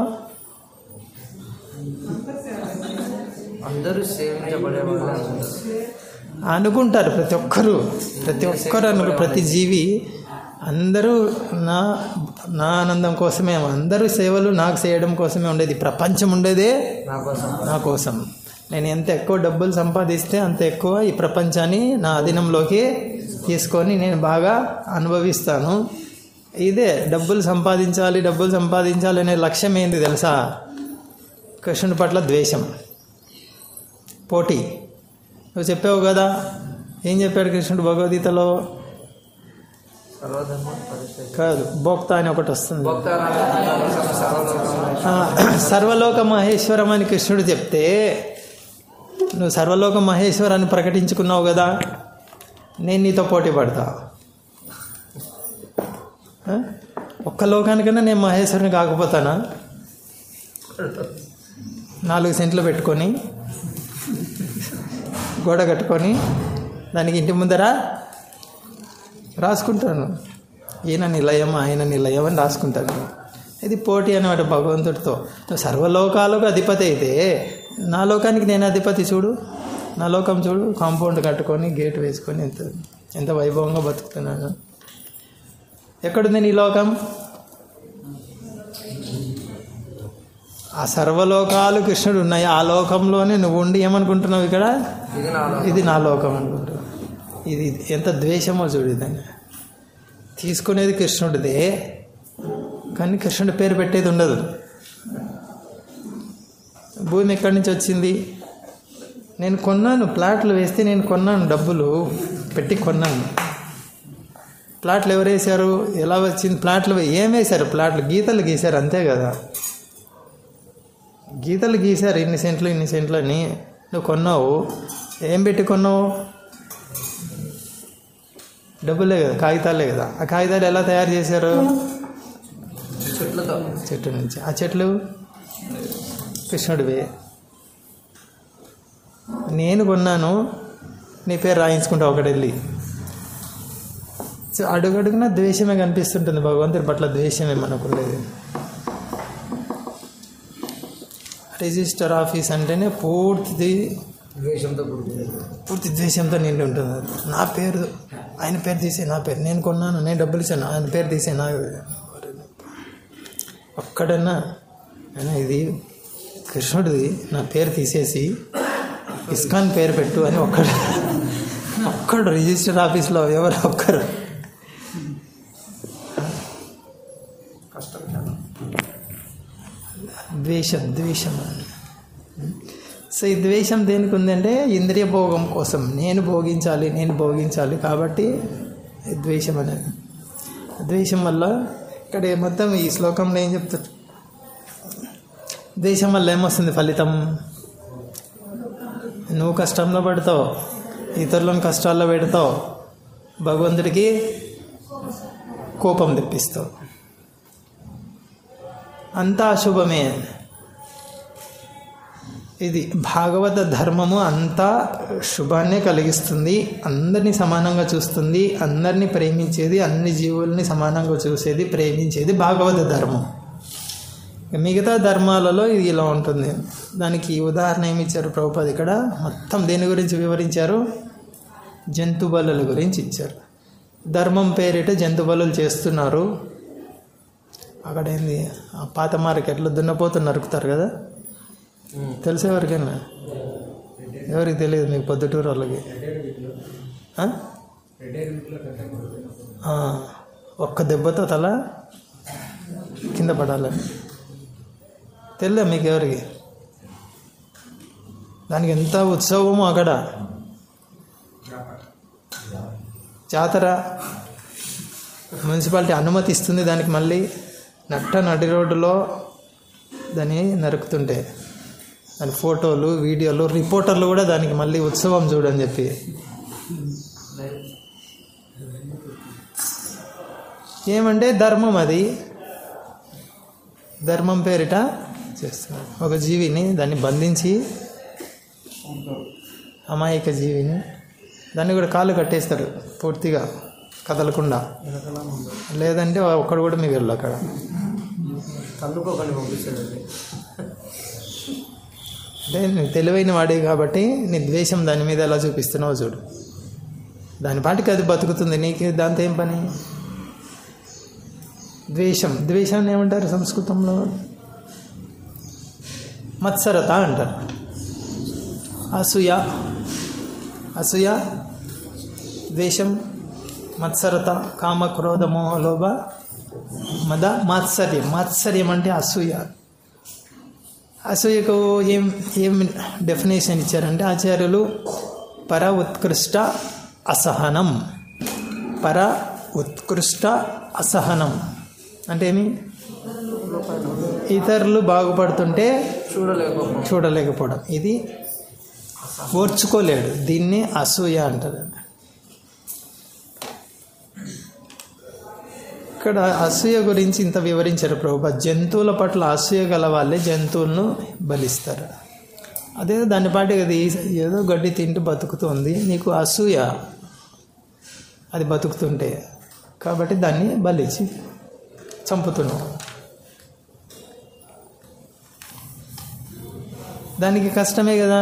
అందరూ సేవించబడే వాళ్ళు అంటారు. అనుకుంటారు ప్రతి ఒక్కరూ ప్రతి ఒక్కరు అను ప్రతి జీవి అందరూ నా నా ఆనందం కోసమే అందరూ సేవలు నాకు చేయడం కోసమే ఉండేది ప్రపంచం ఉండేదే నా కోసం నా కోసం నేను ఎంత ఎక్కువ డబ్బులు సంపాదిస్తే అంత ఎక్కువ ఈ ప్రపంచాన్ని నా అధీనంలోకి తీసుకొని నేను బాగా అనుభవిస్తాను ఇదే డబ్బులు సంపాదించాలి డబ్బులు సంపాదించాలి అనే లక్ష్యం ఏంది తెలుసా కృష్ణుడి పట్ల ద్వేషం పోటీ నువ్వు చెప్పావు కదా ఏం చెప్పాడు కృష్ణుడు భగవద్గీతలో సర్వధర్మ పరిస్థితి కాదు భోక్త అని ఒకటి వస్తుంది సర్వలోక ఆ, సర్వలోక మహేశ్వరం అని కృష్ణుడు చెప్తే నువ్వు సర్వలోక మహేశ్వరాన్ని ప్రకటించుకున్నావు కదా నేను నీతో పోటీ పడతా ఆ? ఒక్క లోకానికన్నా నేను మహేశ్వరుని కాకపోతానా నాలుగు సెంట్లు పెట్టుకొని గోడ కట్టుకొని దానికి ఇంటి ముందర రాసుకుంటాను ఈయన నిలయం ఆయన నిలయం అని రాసుకుంటాను ఇది పోటీ అనమాట భగవంతుడితో నువ్వు సర్వలోకాలకు అధిపతి అయితే నా లోకానికి నేను అధిపతి చూడు నా లోకం చూడు కాంపౌండ్ కట్టుకొని గేట్ వేసుకొని ఎంత ఎంత వైభవంగా బతుకుతున్నాను ఎక్కడుంది నీ లోకం ఆ సర్వలోకాలు కృష్ణుడు ఉన్నాయి ఆ లోకంలోనే నువ్వు ఉండి ఏమనుకుంటున్నావు ఇక్కడ ఇది నాలో ఇది నా లోకం అనుకుంటున్నావు ఇది ఎంత ద్వేషమో చూడు దాన్ని తీసుకునేది కృష్ణుడిదే కానీ కృష్ణుడి పేరు పెట్టేది ఉండదు భూమి ఎక్కడి నుంచి వచ్చింది నేను కొన్నాను ప్లాట్లు వేస్తే నేను కొన్నాను డబ్బులు పెట్టి కొన్నాను ప్లాట్లు ఎవరు వేశారు ఎలా వచ్చింది ప్లాట్లు ఏం వేశారు ప్లాట్లు గీతలు గీశారు అంతే కదా గీతలు గీశారు ఇన్ని సెంట్లు ఇన్ని సెంట్లు అని నువ్వు కొన్నావు ఏం పెట్టి కొన్నావు డబ్బులే కదా కాగితాలే కదా ఆ కాగితాలు ఎలా తయారు చేశారు చెట్లతో చెట్టు నుంచి ఆ చెట్లు కృష్ణుడివే నేను కొన్నాను నీ పేరు రాయించుకుంటా ఒకటి వెళ్ళి సో అడుగడుగున ద్వేషమే కనిపిస్తుంటుంది భగవంతుడి పట్ల ద్వేషమే మనకు ఉండేది రిజిస్టర్ ఆఫీస్ అంటేనే పూర్తి ద్వేషంతో కూడుకుంది పూర్తి ద్వేషంతో నిండి ఉంటుంది అది. నా పేరు ఆయన పేరు తీసే నా పేరు నేను కొన్నాను నేను డబ్బులు ఇచ్చాను ఆయన పేరు తీసే నా ఒక్కడన్నా అయినా ఇది కృష్ణుడిది నా పేరు తీసేసి ఇస్కాన్ పేరు పెట్టు అని ఒక్కడు ఒక్కడు రిజిస్టర్ ఆఫీస్లో ఎవరు ఒక్కరు కష్టం చాలా ద్వేషం ద్వేషం అని సో ఈ ద్వేషం దేనికి ఉందంటే ఇంద్రియ భోగం కోసం నేను భోగించాలి నేను భోగించాలి కాబట్టి ఈ ద్వేషం అనేది ద్వేషం వల్ల ఇక్కడ మొత్తం ఈ శ్లోకంలో ఏం చెప్తారు ద్వేషం వల్ల ఏమొస్తుంది ఫలితం నువ్వు కష్టంలో పడతావు ఇతరులను కష్టాల్లో పెడతావు భగవంతుడికి కోపం తెప్పిస్తావు అంతా అశుభమే ఇది భాగవత ధర్మము అంతా శుభాన్నే కలిగిస్తుంది అందరినీ సమానంగా చూస్తుంది అందరినీ ప్రేమించేది అన్ని జీవుల్ని సమానంగా చూసేది ప్రేమించేది భాగవత ధర్మం ఇక మిగతా ధర్మాలలో ఇది ఇలా ఉంటుంది దానికి ఉదాహరణ ఏమి ఇచ్చారు ప్రభుపాద్ ఇక్కడ మొత్తం దేని గురించి వివరించారు జంతు బలుల గురించి ఇచ్చారు ధర్మం పేరిట జంతు బలులు చేస్తున్నారు అక్కడ ఏంది ఆ పాత మార్కెట్లో దున్నపోతు నరుకుతారు కదా తెలిసే ఎవరికైనా ఎవరికి తెలియదు మీకు పొద్దుటూరు వాళ్ళకి ఆ? ఆ, ఒక్క దెబ్బతో తల కింద పడాలని తెలియదా మీకు ఎవరికి దానికి ఎంత ఉత్సవమో అక్కడ జాతర మున్సిపాలిటీ అనుమతి ఇస్తుంది దానికి మళ్ళీ నట్ట నడి రోడ్డులో దాన్ని నరుకుతుంటే దాని ఫోటోలు వీడియోలు రిపోర్టర్లు కూడా దానికి మళ్ళీ ఉత్సవం చూడని చెప్పి ఏమంటే ధర్మం అది ధర్మం పేరిట చేస్తున్నారు ఒక జీవిని దాన్ని బంధించి అమాయక జీవిని దాన్ని కూడా కాళ్ళు కట్టేస్తారు పూర్తిగా కదలకుండా లేదంటే ఒక్కడు కూడా మిగలడు అక్కడ తన్నుకోకండి పంపిస్తాడండి అంటే నువ్వు తెలివైన వాడే కాబట్టి నీ ద్వేషం దాని మీద ఎలా చూపిస్తున్నావో చూడు దాని పాటికి అది బతుకుతుంది నీకు దాంతో ఏం పని ద్వేషం ద్వేషాన్ని ఏమంటారు సంస్కృతంలో మత్సరత అంటారు అసూయ అసూయ ద్వేషం మత్సరత కామ క్రోధ మోహ లోభ మద మాత్సర్యం మాత్సర్యం అంటే అసూయ అసూయకు ఏం ఏం డెఫినేషన్ ఇచ్చారంటే ఆచార్యులు పర ఉత్కృష్ట అసహనం పర ఉత్కృష్ట అసహనం అంటే ఏమి ఇతరులు బాగుపడుతుంటే చూడలేకపోతే చూడలేకపోవడం ఇది ఓర్చుకోలేడు దీన్ని అసూయ అంటారు ఇక్కడ అసూయ గురించి ఇంత వివరించారు ప్రభు జంతువుల పట్ల అసూయ గల వాళ్ళే జంతువులను బలిస్తారు అదే దాని పాటి అది ఏదో గడ్డి తింటూ బతుకుతుంది నీకు అసూయ అది బతుకుతుంటే కాబట్టి దాన్ని బలిచి చంపుతున్నావు దానికి కష్టమే కదా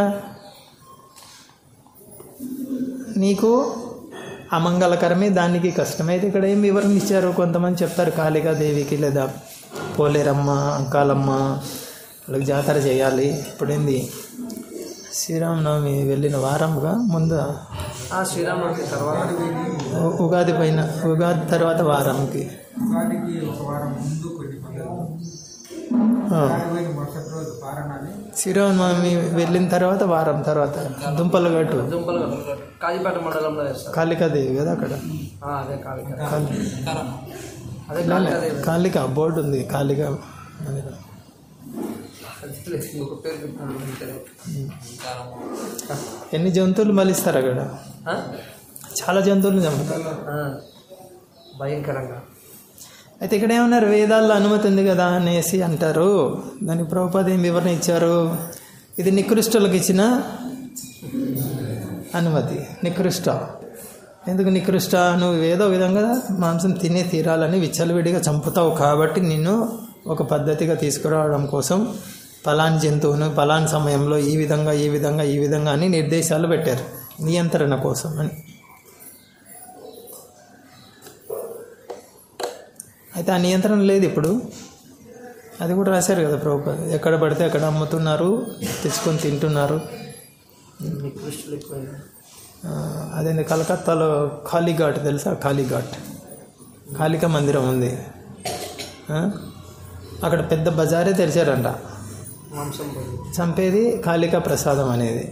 నీకు అమంగళకరమే దానికి కష్టమైతే ఇక్కడ ఏం వివరణ ఇచ్చారు కొంతమంది చెప్తారు కాళికాదేవికి లేదా పోలేరమ్మ అంకాలమ్మ వాళ్ళకి జాతర చేయాలి ఇప్పుడేంది శ్రీరామనవమి వెళ్ళిన వారంగా ముందు ఆ శ్రీరామనవమి తర్వాత ఉ- ఉగాది పైన ఉగాది తర్వాత వారంకి ఉగాదికి ఒక వారం ముందు కొన్ని పండుగలు ఆ, పోయిన మరుసటి రోజు పారణాన్ని శ్రీరామనవమి వెళ్ళిన తర్వాత వారం తర్వాత దుంపల గట్టు దుంపలు కాజీపేట మండలంలో చేస్తారు కాళికాదేవి కదా అక్కడ ఆ, అదే కాళిక కాళి అదే కాళికాదేవి కాళిక బోర్డు ఉంది కాళిక మందిరం. అది లేదు, ఇంకొక పేరు చెప్తాను నాకు తెలియదు. ఎన్ని జంతువులు బలిస్తారు అక్కడ ఆ? చాలా జంతువులు చంపుతారు ఆ. భయంకరంగా అయితే ఇక్కడ ఏమన్నారు వేదాల్లో అనుమతి ఉంది కదా అనేసి అంటారు దానికి ప్రభుపాద ఏం వివరణ ఇచ్చారు ఇది నికృష్టులకు ఇచ్చిన అనుమతి నికృష్ట ఎందుకు నికృష్ట నువ్వు ఏదో విధంగా మాంసం తినే తీరాలని విచ్చలవిడిగా చంపుతావు కాబట్టి నిన్ను ఒక పద్ధతిగా తీసుకురావడం కోసం పలాని జంతువును పలాని సమయంలో ఈ విధంగా ఈ విధంగా ఈ విధంగా అని నిర్దేశాలు పెట్టారు నియంత్రణ కోసం అని అయితే ఆ నియంత్రణ లేదు ఇప్పుడు అది కూడా రాశారు కదా ప్రభుత్వం ఎక్కడ పడితే అక్కడ అమ్ముతున్నారు తెచ్చుకొని తింటున్నారు నికృష్టులు ఎక్కువైనా ఆ, అదేంటి కలకత్తాలో కాళీఘాట్ తెలుసా కాళీఘాట్ కాళికా మందిరం ఉంది ఆ? అక్కడ పెద్ద బజారే తెరిచారంట మాంసం బలి చంపేది కాళికా ప్రసాదం అనేది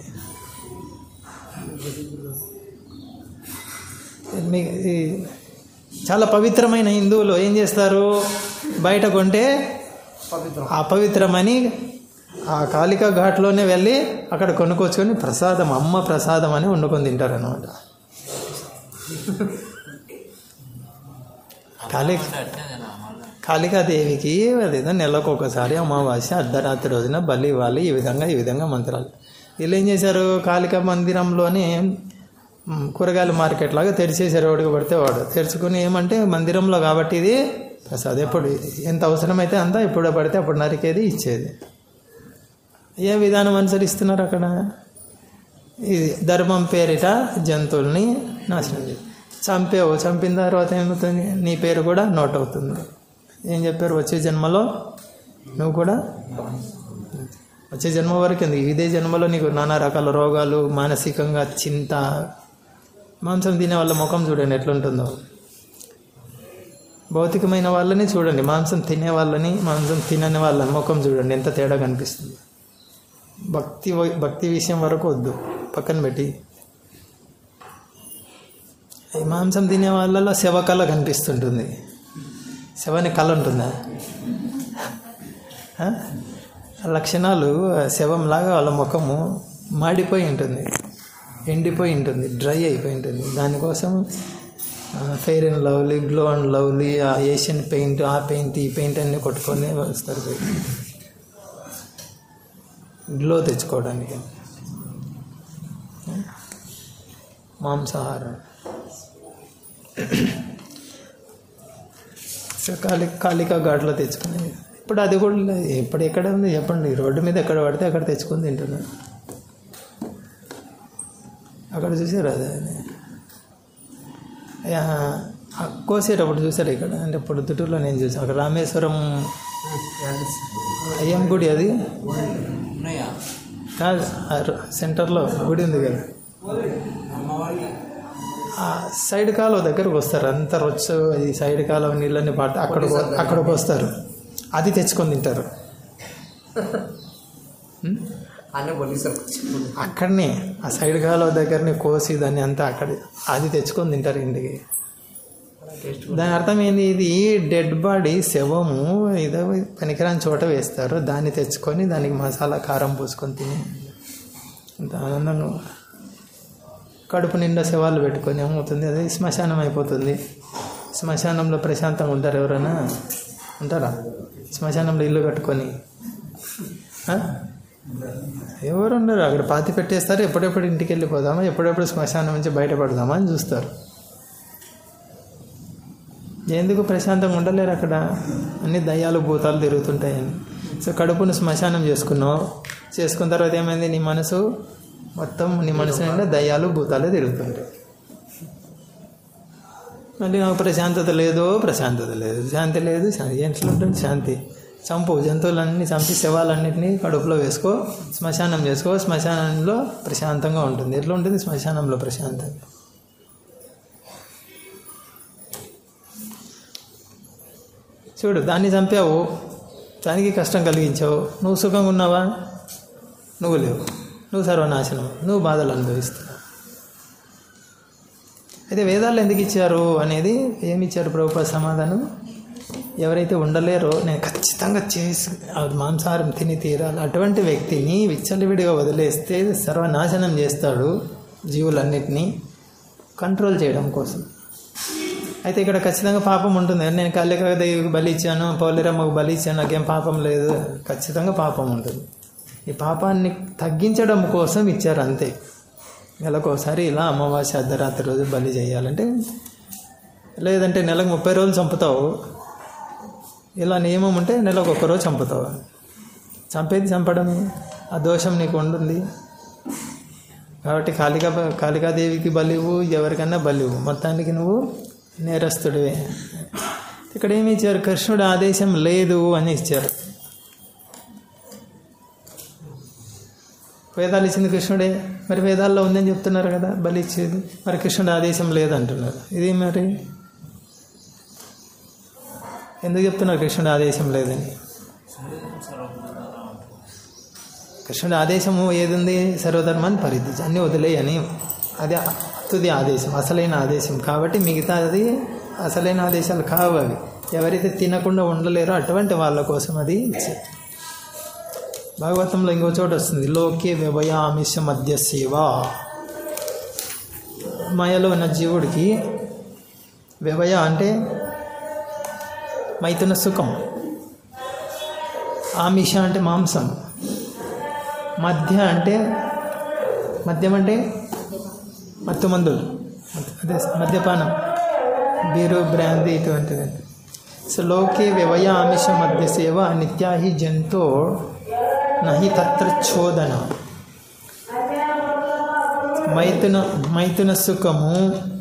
మీ- ఈ చాలా పవిత్రమైన హిందువులు ఏం చేస్తారు బయట కొంటే పవిత్రం అపవిత్రమని ఆ కాళికా ఘాట్లోనే వెళ్ళి అక్కడ కొనుక్కొచ్చుకొని ప్రసాదం అమ్మ ప్రసాదం అని వండుకొని తింటారు అనమాట కాళీ కాళికాదేవికి అదేదో నెలకు ఒకసారి అమావాస్య అర్ధరాత్రి రోజున బలి ఇవ్వాలి ఈ విధంగా ఈ విధంగా మంత్రాలు వీళ్ళు ఏం చేశారు కాళికా మందిరంలోనే మ్, కూరగాయల మార్కెట్ లాగా తెరిచేసారు వాడికి పడితే వాడు తెరుచుకుని ఏమంటే మందిరంలో కాబట్టి ఇది ప్రసాద్ ఎప్పుడు ఎంత అవసరమైతే అంతా ఎప్పుడు పడితే అప్పుడు నరికేది ఇచ్చేది ఏ విధానం అనుసరిస్తున్నారు అక్కడ ఇది ధర్మం పేరిట జంతువుల్ని నాశనం చేయి చంపేవు చంపిన తర్వాత ఏమవుతుంది నీ పేరు కూడా నోట్ అవుతుంది ఏం చెప్పారు వచ్చే జన్మలో నువ్వు కూడా వచ్చే జన్మ వరకు ఎందుకు ఇదే జన్మలో నీకు నానా రకాల రోగాలు మానసికంగా చింత మాంసం తినే వాళ్ళ ముఖం చూడండి ఎట్లుంటుందో భౌతికమైన వాళ్ళని చూడండి మాంసం తినే వాళ్ళని మాంసం తినని వాళ్ళ ముఖం చూడండి ఎంత తేడా కనిపిస్తుంది భక్తి వ- భక్తి విషయం వరకు వద్దు పక్కన పెట్టి ఈ మాంసం తినే వాళ్ళలో శవ కళ కనిపిస్తుంటుంది శవని కళ ఉంటుందా ఆ? ఆ లక్షణాలు శవంలాగా వాళ్ళ ముఖము మాడిపోయి ఉంటుంది ఎండిపోయి ఉంటుంది డ్రై అయిపోయి ఉంటుంది దానికోసం fair and lovely glow and lovely ఆ ఏషియన్ పెయింట్ ఆ పెయింట్ ఈ పెయింట్ అన్నీ కొట్టుకొని వస్తారు బయటికి. గ్లో తెచ్చుకోవడానికి మాంసాహారం సో కాళి కాళికా ఘాట్లో తెచ్చుకుని ఇప్పుడు అది కూడా లేదు. ఇప్పుడు ఎక్కడ ఉంది చెప్పండి రోడ్డు మీద ఎక్కడ పడితే అక్కడ తెచ్చుకొని తింటున్నాను అక్కడ చూసారు అదే ఆ, ఆ కోసేటప్పుడు చూసారు ఇక్కడ అంటే ఇప్పుడు తుట్టూరులో నేను చూసాను అక్కడ రామేశ్వరం అయ్యం గుడి అది ఉన్నాయా కాదు ఆ రో- సెంటర్లో గుడి ఉంది కదా అమ్మవారి ఆ సైడ్ కాలువ దగ్గరకు వస్తారు అంత రొచ్చు ఈ సైడ్ కాలువ నీళ్ళని పాట అక్కడికి అక్కడికి వస్తారు అది తెచ్చుకొని తింటారు ఉం? అన్నీ పోలీసులు చెప్పులు అక్కడనే ఆ సైడ్ కాలువ దగ్గరనే కోసి దాన్ని అంతా అక్కడ అది తెచ్చుకొని తింటారు ఇంటికి టేస్ట్ దాని అర్థం ఏంది ఇది డెడ్ బాడీ శవము ఏదో పనికిరాని చోట వేస్తారు దాన్ని తెచ్చుకొని దానికి మసాలా కారం పూసుకొని తిని అంత ఆనందంగా కడుపు నిండా శవాలు పెట్టుకొని ఏమవుతుంది అది శ్మశానం అయిపోతుంది శ్మశానంలో ప్రశాంతంగా ఉంటారు ఎవరైనా ఉంటారా శ్మశానంలో ఇల్లు కట్టుకొని ఆ? ఎవరు ఉండరు అక్కడ పాతి పెట్టేస్తారు ఎప్పుడెప్పుడు ఇంటికి వెళ్ళిపోదామా ఎప్పుడెప్పుడు శ్మశానం నుంచి బయటపడదామా అని చూస్తారు ఎందుకు ప్రశాంతంగా ఉండలేరు అక్కడ అన్ని దయ్యాలు భూతాలు తిరుగుతుంటాయని సో కడుపును శ్మశానం చేసుకున్నావు చేసుకున్న తర్వాత ఏమైంది నీ మనసు మొత్తం నీ మనసు నిండా దయ్యాలు భూతాలు తిరుగుతుంటాయి మళ్ళీ నాకు ప్రశాంతత లేదు ప్రశాంతత లేదు శాంతి లేదు శాంతి ఎట్లా ఉంటుంది శాంతి చంపు జంతువులన్నీ చంపి శవాలన్నింటినీ కడుపులో వేసుకో శ్మశానం చేసుకో శ్మశానంలో ప్రశాంతంగా ఉంటుంది ఎట్లా ఉంటుంది శ్మశానంలో ప్రశాంతంగా చూడు దాన్ని చంపావు దానికి కష్టం కలిగించావు నువ్వు సుఖంగా ఉన్నావా నువ్వు లేవు నువ్వు సర్వనాశనం నువ్వు బాధలు అనుభవిస్తున్నావు అయితే వేదాలు ఎందుకు ఇచ్చారు అనేది ఏమి ఇచ్చారు ప్రభుత్వ సమాధానం ఎవరైతే ఉండలేరో నేను ఖచ్చితంగా చేసి ఆ మాంసాహారం తిని తీరాలి అటువంటి వ్యక్తిని విచ్చలవిడిగా వదిలేస్తే సర్వనాశనం చేస్తాడు జీవులన్నిటినీ కంట్రోల్ చేయడం కోసం అయితే ఇక్కడ ఖచ్చితంగా పాపం ఉంటుంది నేను కళ్ళక దేవికి బలి ఇచ్చాను పౌలిరమ్మకు బలి ఇచ్చాను నాకేం పాపం లేదు ఖచ్చితంగా పాపం ఉంటుంది ఈ పాపాన్ని తగ్గించడం కోసం ఇచ్చారు అంతే నెలకోసారి ఇలా అమావాస్య అర్ధరాత్రి రోజు బలి చేయాలంటే లేదంటే నెలకు ముప్పై రోజులు చంపుతావు ఇలా నియమం ఉంటే నెలకు ఒక్క రోజు చంపుతావు చంపేది చంపడమే ఆ దోషం నీకు ఉంటుంది కాబట్టి కాళికా కాళికాదేవికి బలివు ఎవరికన్నా బలివు మొత్తానికి నువ్వు నేరస్తుడివే ఇక్కడ ఏమి ఇచ్చారు కృష్ణుడు ఆదేశం లేదు అని ఇచ్చారు వేదాలు ఇచ్చింది కృష్ణుడే మరి వేదాల్లో ఉందని చెప్తున్నారు కదా బలి ఇచ్చేది మరి కృష్ణుడు ఆదేశం లేదంటున్నారు ఇది మరి ఎందుకు చెప్తున్నారు కృష్ణుడు ఆదేశం లేదని కృష్ణుడి ఆదేశము ఏది ఉంది సర్వధర్మాన్ని పరిధించి అన్నీ వదిలేయని అది తుది ఆదేశం అసలైన ఆదేశం కాబట్టి మిగతాది అసలైన ఆదేశాలు కావు అవి ఎవరైతే తినకుండా ఉండలేరో అటువంటి వాళ్ళ కోసం అది ఇచ్చారు భాగవతంలో ఇంకో చోట వస్తుంది లోకే వ్యవయామిష మధ్య సేవ మాయలో ఉన్న జీవుడికి వ్యవయ అంటే మైథున సుఖం ఆమిష అంటే మాంసం మధ్య అంటే మద్యం అంటే మత్తు మందులు అదే మద్యపానం బీరు బ్రాంతి ఇటువంటిది సో లోకే వ్యవయ ఆమిష మధ్య సేవ నిత్యాహి జంతో నహి తత్ర చోదన మైథున మైథున సుఖము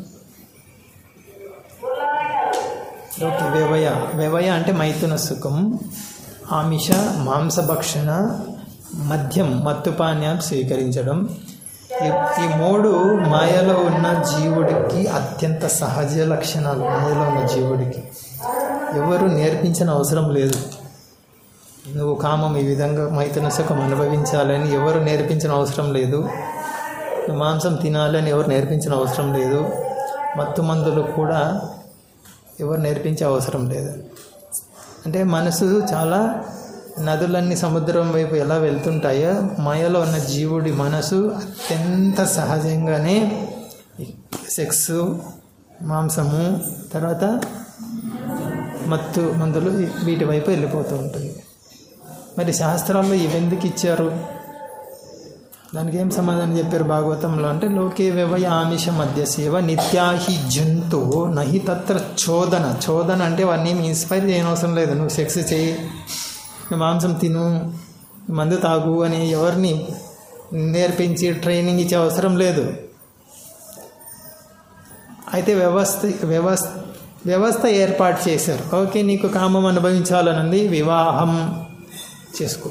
ఓకే వ్యవయ వ్యవయ అంటే మైథున సుఖం ఆమిష మాంసభక్షణ మద్యం మత్తుపానీయం స్వీకరించడం ఈ- ఈ మూడు మాయలో ఉన్న జీవుడికి అత్యంత సహజ లక్షణాలు మాయలో ఉన్న జీవుడికి ఎవరు నేర్పించిన అవసరం లేదు నువ్వు కామం ఈ విధంగా మైథున సుఖం అనుభవించాలని ఎవరు నేర్పించిన అవసరం లేదు నువ్వు మాంసం తినాలని ఎవరు నేర్పించిన అవసరం లేదు మత్తు మందులు కూడా ఎవరు నేర్పించే అవసరం లేదు అంటే మనసు చాలా నదులన్నీ సముద్రం వైపు ఎలా వెళ్తుంటాయో మాయలో ఉన్న జీవుడి మనసు అత్యంత సహజంగానే సెక్స్ మాంసము తర్వాత మత్తు మందులు వీటి వైపు వెళ్ళిపోతూ ఉంటుంది మరి శాస్త్రాల్లో ఇవెందుకు ఇచ్చారు దానికి ఏం సమాధానం చెప్పారు భాగవతంలో అంటే లోకే వ్యవయ ఆమిష మధ్య సేవ నిత్యాహి జంతు నహి తత్ర చోదన చోదన అంటే వాడిని ఏమి ఇన్స్పైర్ చేయనవసరం లేదు నువ్వు సెక్స్ చేయి నువ్వు మాంసం తిను మందు తాగు అని ఎవరిని నేర్పించి ట్రైనింగ్ ఇచ్చే అవసరం లేదు అయితే వ్యవస్థ వ్యవస్థ వ్యవస్థ ఏర్పాటు చేశారు ఓకే నీకు కామం అనుభవించాలనుంది వివాహం చేసుకో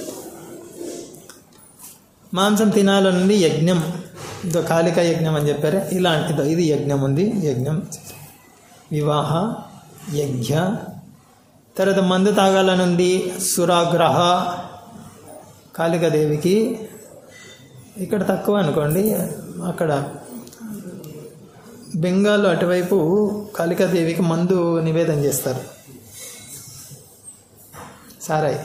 మాంసం తినాలనుంది యజ్ఞం ఇదో కాళిక యజ్ఞం అని చెప్పారు ఇలాంటిదో ఇది యజ్ఞం ఉంది యజ్ఞం వివాహ యజ్ఞ తర్వాత మందు తాగాలనుంది సురాగ్రహ కాళికాదేవికి ఇక్కడ తక్కువ అనుకోండి అక్కడ బెంగాల్ అటువైపు కాళికాదేవికి మందు నివేదన చేస్తారు సారాయి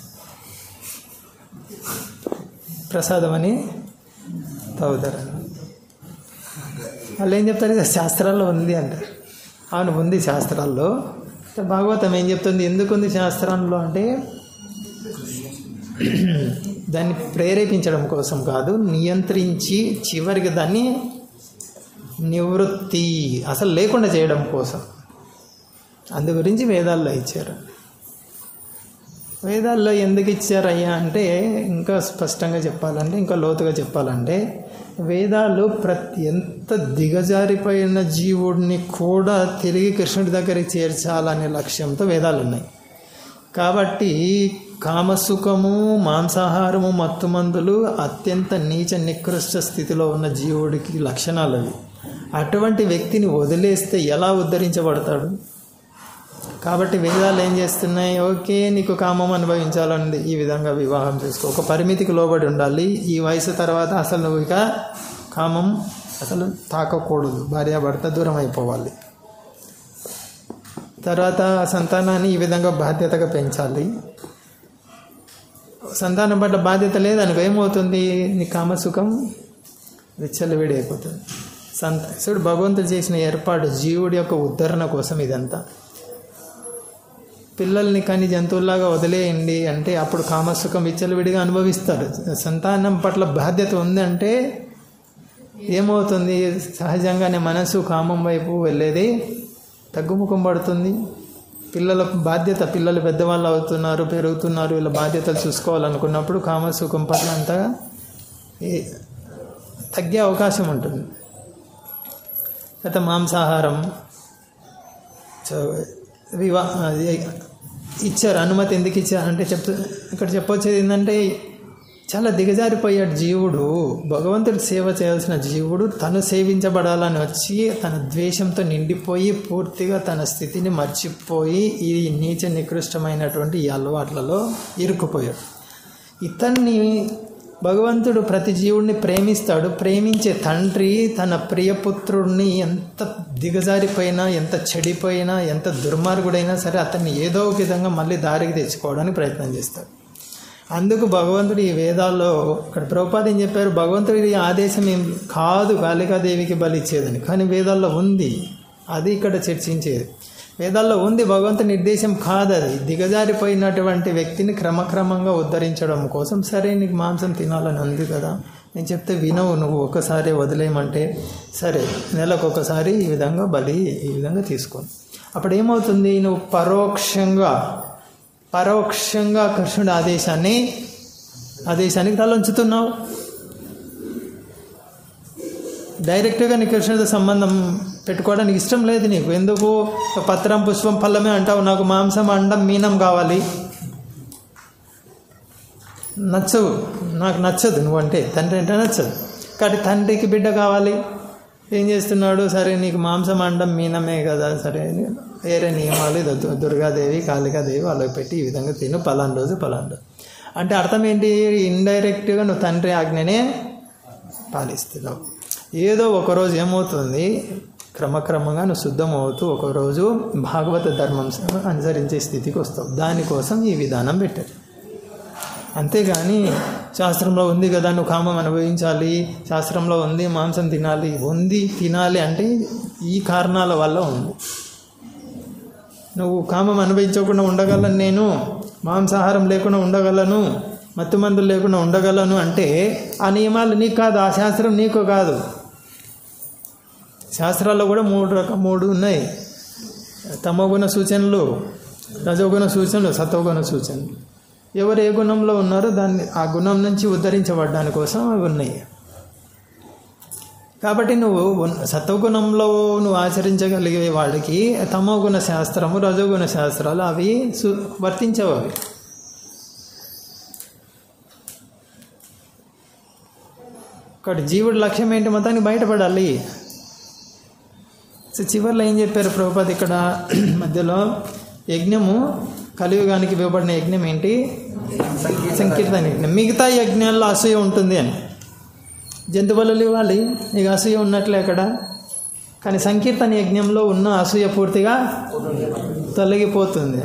ప్రసాదం అని తాగుతారు వాళ్ళు ఏం చెప్తారు ఇది శాస్త్రాల్లో ఉంది అంటారు అవును ఉంది శాస్త్రాల్లో భాగవతం ఏం చెప్తుంది ఎందుకు ఉంది శాస్త్రంలో అంటే దాన్ని ప్రేరేపించడం కోసం కాదు నియంత్రించి చివరికి దాన్ని నివృత్తి అసలు లేకుండా చేయడం కోసం అందు గురించి వేదాల్లో ఇచ్చారు వేదాల్లో ఎందుకు ఇచ్చారయ్యా అంటే ఇంకా స్పష్టంగా చెప్పాలంటే ఇంకా లోతుగా చెప్పాలంటే వేదాలు ప్రతి ఎంత దిగజారిపోయిన జీవుడిని కూడా తిరిగి కృష్ణుడి దగ్గరికి చేర్చాలనే లక్ష్యంతో వేదాలు ఉన్నాయి కాబట్టి కామసుఖము మాంసాహారము మత్తుమందులు అత్యంత నీచ నికృష్ట స్థితిలో ఉన్న జీవుడికి లక్షణాలు అవి అటువంటి వ్యక్తిని వదిలేస్తే ఎలా ఉద్ధరించబడతాడు కాబట్టి వేదాలు ఏం చేస్తున్నాయి ఓకే నీకు కామం అనుభవించాలంది ఈ విధంగా వివాహం చేసుకో ఒక పరిమితికి లోబడి ఉండాలి ఈ వయసు తర్వాత అసలు నువ్వు ఇక కామం అసలు తాకకూడదు భార్యాభర్త దూరం అయిపోవాలి తర్వాత సంతానాన్ని ఈ విధంగా బాధ్యతగా పెంచాలి సంతానం పట్ల బాధ్యత లేదనుకో ఏమవుతుంది నీ కామసుఖం విచ్చలవిడి అయిపోతుంది సంత చూడు భగవంతుడు చేసిన ఏర్పాటు జీవుడి యొక్క ఉద్ధరణ కోసం ఇదంతా పిల్లల్ని కానీ జంతువుల్లాగా వదిలేయండి అంటే అప్పుడు కామసుఖం విచ్చలవిడిగా అనుభవిస్తారు సంతానం పట్ల బాధ్యత ఉందంటే ఏమవుతుంది సహజంగానే మనసు కామం వైపు వెళ్ళేది తగ్గుముఖం పడుతుంది పిల్లల బాధ్యత పిల్లలు పెద్దవాళ్ళు అవుతున్నారు పెరుగుతున్నారు వీళ్ళ బాధ్యతలు చూసుకోవాలనుకున్నప్పుడు కామసుఖం పట్ల అంతగా ఏ- తగ్గే అవకాశం ఉంటుంది గత మాంసాహారం సో వివా అది ఇచ్చారు అనుమతి ఎందుకు ఇచ్చారు అంటే చెప్తూ ఇక్కడ చెప్పొచ్చేది ఏంటంటే చాలా దిగజారిపోయాడు జీవుడు భగవంతుడి సేవ చేయాల్సిన జీవుడు తను సేవించబడాలని వచ్చి తన ద్వేషంతో నిండిపోయి పూర్తిగా తన స్థితిని మర్చిపోయి ఈ నీచ నికృష్టమైనటువంటి ఈ అలవాట్లలో ఇరుక్కుపోయాడు ఇతన్ని భగవంతుడు ప్రతి జీవుడిని ప్రేమిస్తాడు ప్రేమించే తండ్రి తన ప్రియపుత్రుడిని ఎంత దిగజారిపోయినా ఎంత చెడిపోయినా ఎంత దుర్మార్గుడైనా సరే అతన్ని ఏదో ఒక విధంగా మళ్ళీ దారికి తెచ్చుకోవడానికి ప్రయత్నం చేస్తాడు అందుకు భగవంతుడు ఈ వేదాల్లో ఇక్కడ ప్రభుపాద ఏం చెప్పారు భగవంతుడి ఆదేశం ఏం కాదు కాళికాదేవికి బలి ఇచ్చేదని కానీ వేదాల్లో ఉంది అది ఇక్కడ చర్చించేది వేదాల్లో ఉంది భగవంతుని నిర్దేశం కాదు అది దిగజారిపోయినటువంటి వ్యక్తిని క్రమక్రమంగా ఉద్ధరించడం కోసం సరే నీకు మాంసం తినాలని ఉంది కదా నేను చెప్తే వినవు నువ్వు ఒకసారి వదిలేయమంటే సరే నెలకు ఒకసారి ఈ విధంగా బలి ఈ విధంగా తీసుకో అప్పుడు ఏమవుతుంది నువ్వు పరోక్షంగా పరోక్షంగా కృష్ణుడి ఆదేశాన్ని ఆదేశానికి తలంచుతున్నావు డైరెక్ట్గా నీ కృష్ణుడితో సంబంధం పెట్టుకోవడానికి ఇష్టం లేదు నీకు ఎందుకు పత్రం పుష్పం ఫలమే అంటావు నాకు మాంసం అండం మీనం కావాలి నచ్చవు నాకు నచ్చదు నువ్వు అంటే తండ్రి అంటే నచ్చదు కాబట్టి తండ్రికి బిడ్డ కావాలి ఏం చేస్తున్నాడు సరే నీకు మాంసం అండం మీనమే కదా సరే అని వేరే నియమాలు ఇది దు- దుర్గాదేవి కాళికాదేవి వాళ్ళకి పెట్టి ఈ విధంగా తిను పలానా రోజు పలానా రోజు అంటే అర్థం ఏంటి ఇండైరెక్ట్గా నువ్వు తండ్రి ఆజ్ఞనే పాలిస్తున్నావు ఏదో ఒకరోజు ఏమవుతుంది క్రమక్రమంగా నువ్వు శుద్ధం అవుతూ ఒకరోజు భాగవత ధర్మం అనుసరించే స్థితికి వస్తావు దానికోసం ఈ విధానం పెట్టారు అంతేగాని శాస్త్రంలో ఉంది కదా నువ్వు కామం అనుభవించాలి శాస్త్రంలో ఉంది మాంసం తినాలి ఉంది తినాలి అంటే ఈ కారణాల వల్ల ఉంది నువ్వు కామం అనుభవించకుండా ఉండగలను నేను మాంసాహారం లేకుండా ఉండగలను మత్తు మందులు లేకుండా ఉండగలను అంటే ఆ నియమాలు నీకు కాదు ఆ శాస్త్రం నీకు కాదు శాస్త్రాల్లో కూడా మూడు రకం మూడు ఉన్నాయి తమోగుణ సూచనలు రజోగుణ సూచనలు సత్వగుణ సూచనలు ఎవరు ఏ గుణంలో ఉన్నారో దాన్ని ఆ గుణం నుంచి ఉద్ధరించబడ్డాని కోసం అవి ఉన్నాయి కాబట్టి నువ్వు ఉన్న- సత్వగుణంలో నువ్వు ఆచరించగలిగే వాడికి తమోగుణ శాస్త్రము రజోగుణ శాస్త్రాలు అవి సు వర్తించవు అవి ఒకటి జీవుడి లక్ష్యం ఏంటి మొత్తానికి బయటపడాలి సో చివరిలో ఏం చెప్పారు ప్రభుపాద్ ఇక్కడ మధ్యలో యజ్ఞము కలియుగానికి ఇవ్వబడిన యజ్ఞం ఏంటి సంకీర్తన యజ్ఞం మిగతా యజ్ఞాల్లో అసూయ ఉంటుంది అని జంతువులు ఇవ్వాలి నీకు అసూయ ఉన్నట్లే అక్కడ కానీ సంకీర్తన యజ్ఞంలో ఉన్న అసూయ పూర్తిగా తొలగిపోతుంది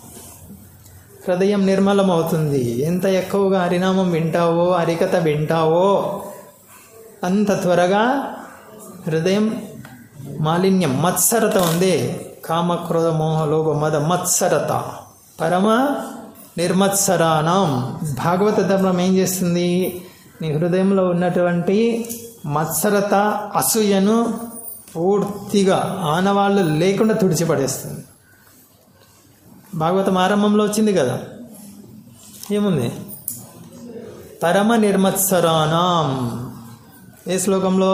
హృదయం నిర్మలం అవుతుంది ఎంత ఎక్కువగా హరినామం వింటావో హరికథ వింటావో అంత త్వరగా హృదయం మాలిన్యం మత్సరత ఉంది కామ క్రోధ మోహ లోభ మద మత్సరత పరమ నిర్మత్సరానం భాగవత ధర్మం ఏం చేస్తుంది నీ హృదయంలో ఉన్నటువంటి మత్సరత అసూయను పూర్తిగా ఆనవాళ్ళు లేకుండా తుడిచిపడేస్తుంది భాగవతం ఆరంభంలో వచ్చింది కదా ఏముంది పరమ నిర్మత్సరానం ఏ శ్లోకంలో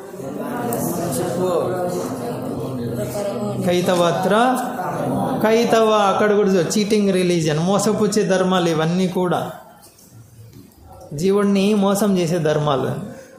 కైతవత్ర కైతవ అక్కడ కూడా చీటింగ్ రిలీజన్ మోసపుచ్చే ధర్మాలు ఇవన్నీ కూడా జీవుడిని మోసం చేసే ధర్మాలు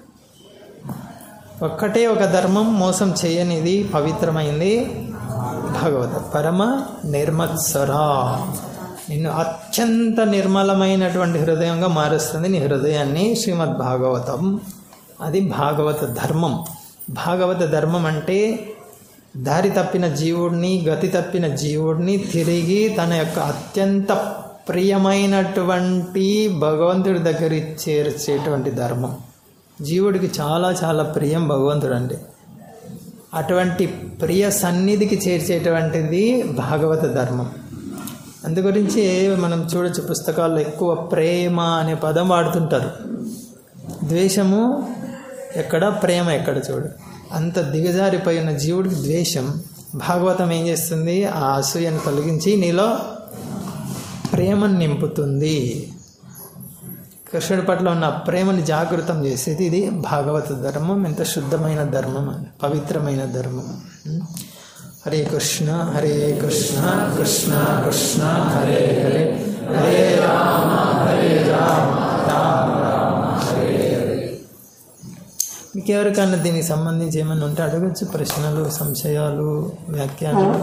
ఒక్కటే ఒక ధర్మం మోసం చేయనిది పవిత్రమైంది భగవత పరమ నిర్మత్సరా నిన్ను అత్యంత నిర్మలమైనటువంటి హృదయంగా మారుస్తుంది నీ హృదయాన్ని శ్రీమద్ భాగవతం అది భాగవత ధర్మం భాగవత ధర్మం అంటే దారి తప్పిన జీవుడిని గతి తప్పిన జీవుడిని తిరిగి తన యొక్క అత్యంత ప్రియమైనటువంటి భగవంతుడి దగ్గరికి చేర్చేటువంటి ధర్మం జీవుడికి చాలా చాలా ప్రియం భగవంతుడు అంటే అటువంటి ప్రియ సన్నిధికి చేర్చేటువంటిది భాగవత ధర్మం అందుగురించి మనం చూడొచ్చు పుస్తకాల్లో ఎక్కువ ప్రేమ అనే పదం వాడుతుంటారు ద్వేషము ఎక్కడ ప్రేమ ఎక్కడ చూడు అంత దిగజారిపోయిన జీవుడికి ద్వేషం భాగవతం ఏం చేస్తుంది ఆ అసూయను తొలగించి నీలో ప్రేమను నింపుతుంది కృష్ణుడి పట్ల ఉన్న ప్రేమని జాగృతం చేసేది ఇది భాగవత ధర్మం ఎంత శుద్ధమైన ధర్మం అని పవిత్రమైన ధర్మం ఉం? హరే కృష్ణ హరే కృష్ణ కృష్ణ కృష్ణ హరే హరే హరే రామ హరే రామ రామ రామ హరే హరే మీకు ఎవరికైనా దీనికి సంబంధించి ఏమైనా ఉంటే అడగచ్చు ప్రశ్నలు సంశయాలు వ్యాఖ్యానాలు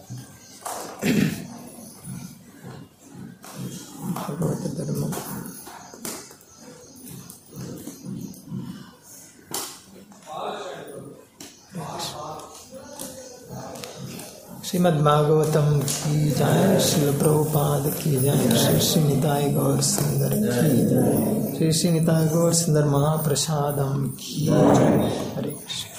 భాగవత ధర్మం श्रीमद् भागवतम की जय श्री प्रभुपाद की जय श्री श्री निताय गौर सुंदर की जय श्री श्री निताय गौर सुंदर महाप्रसादम की जय हरे कृष्ण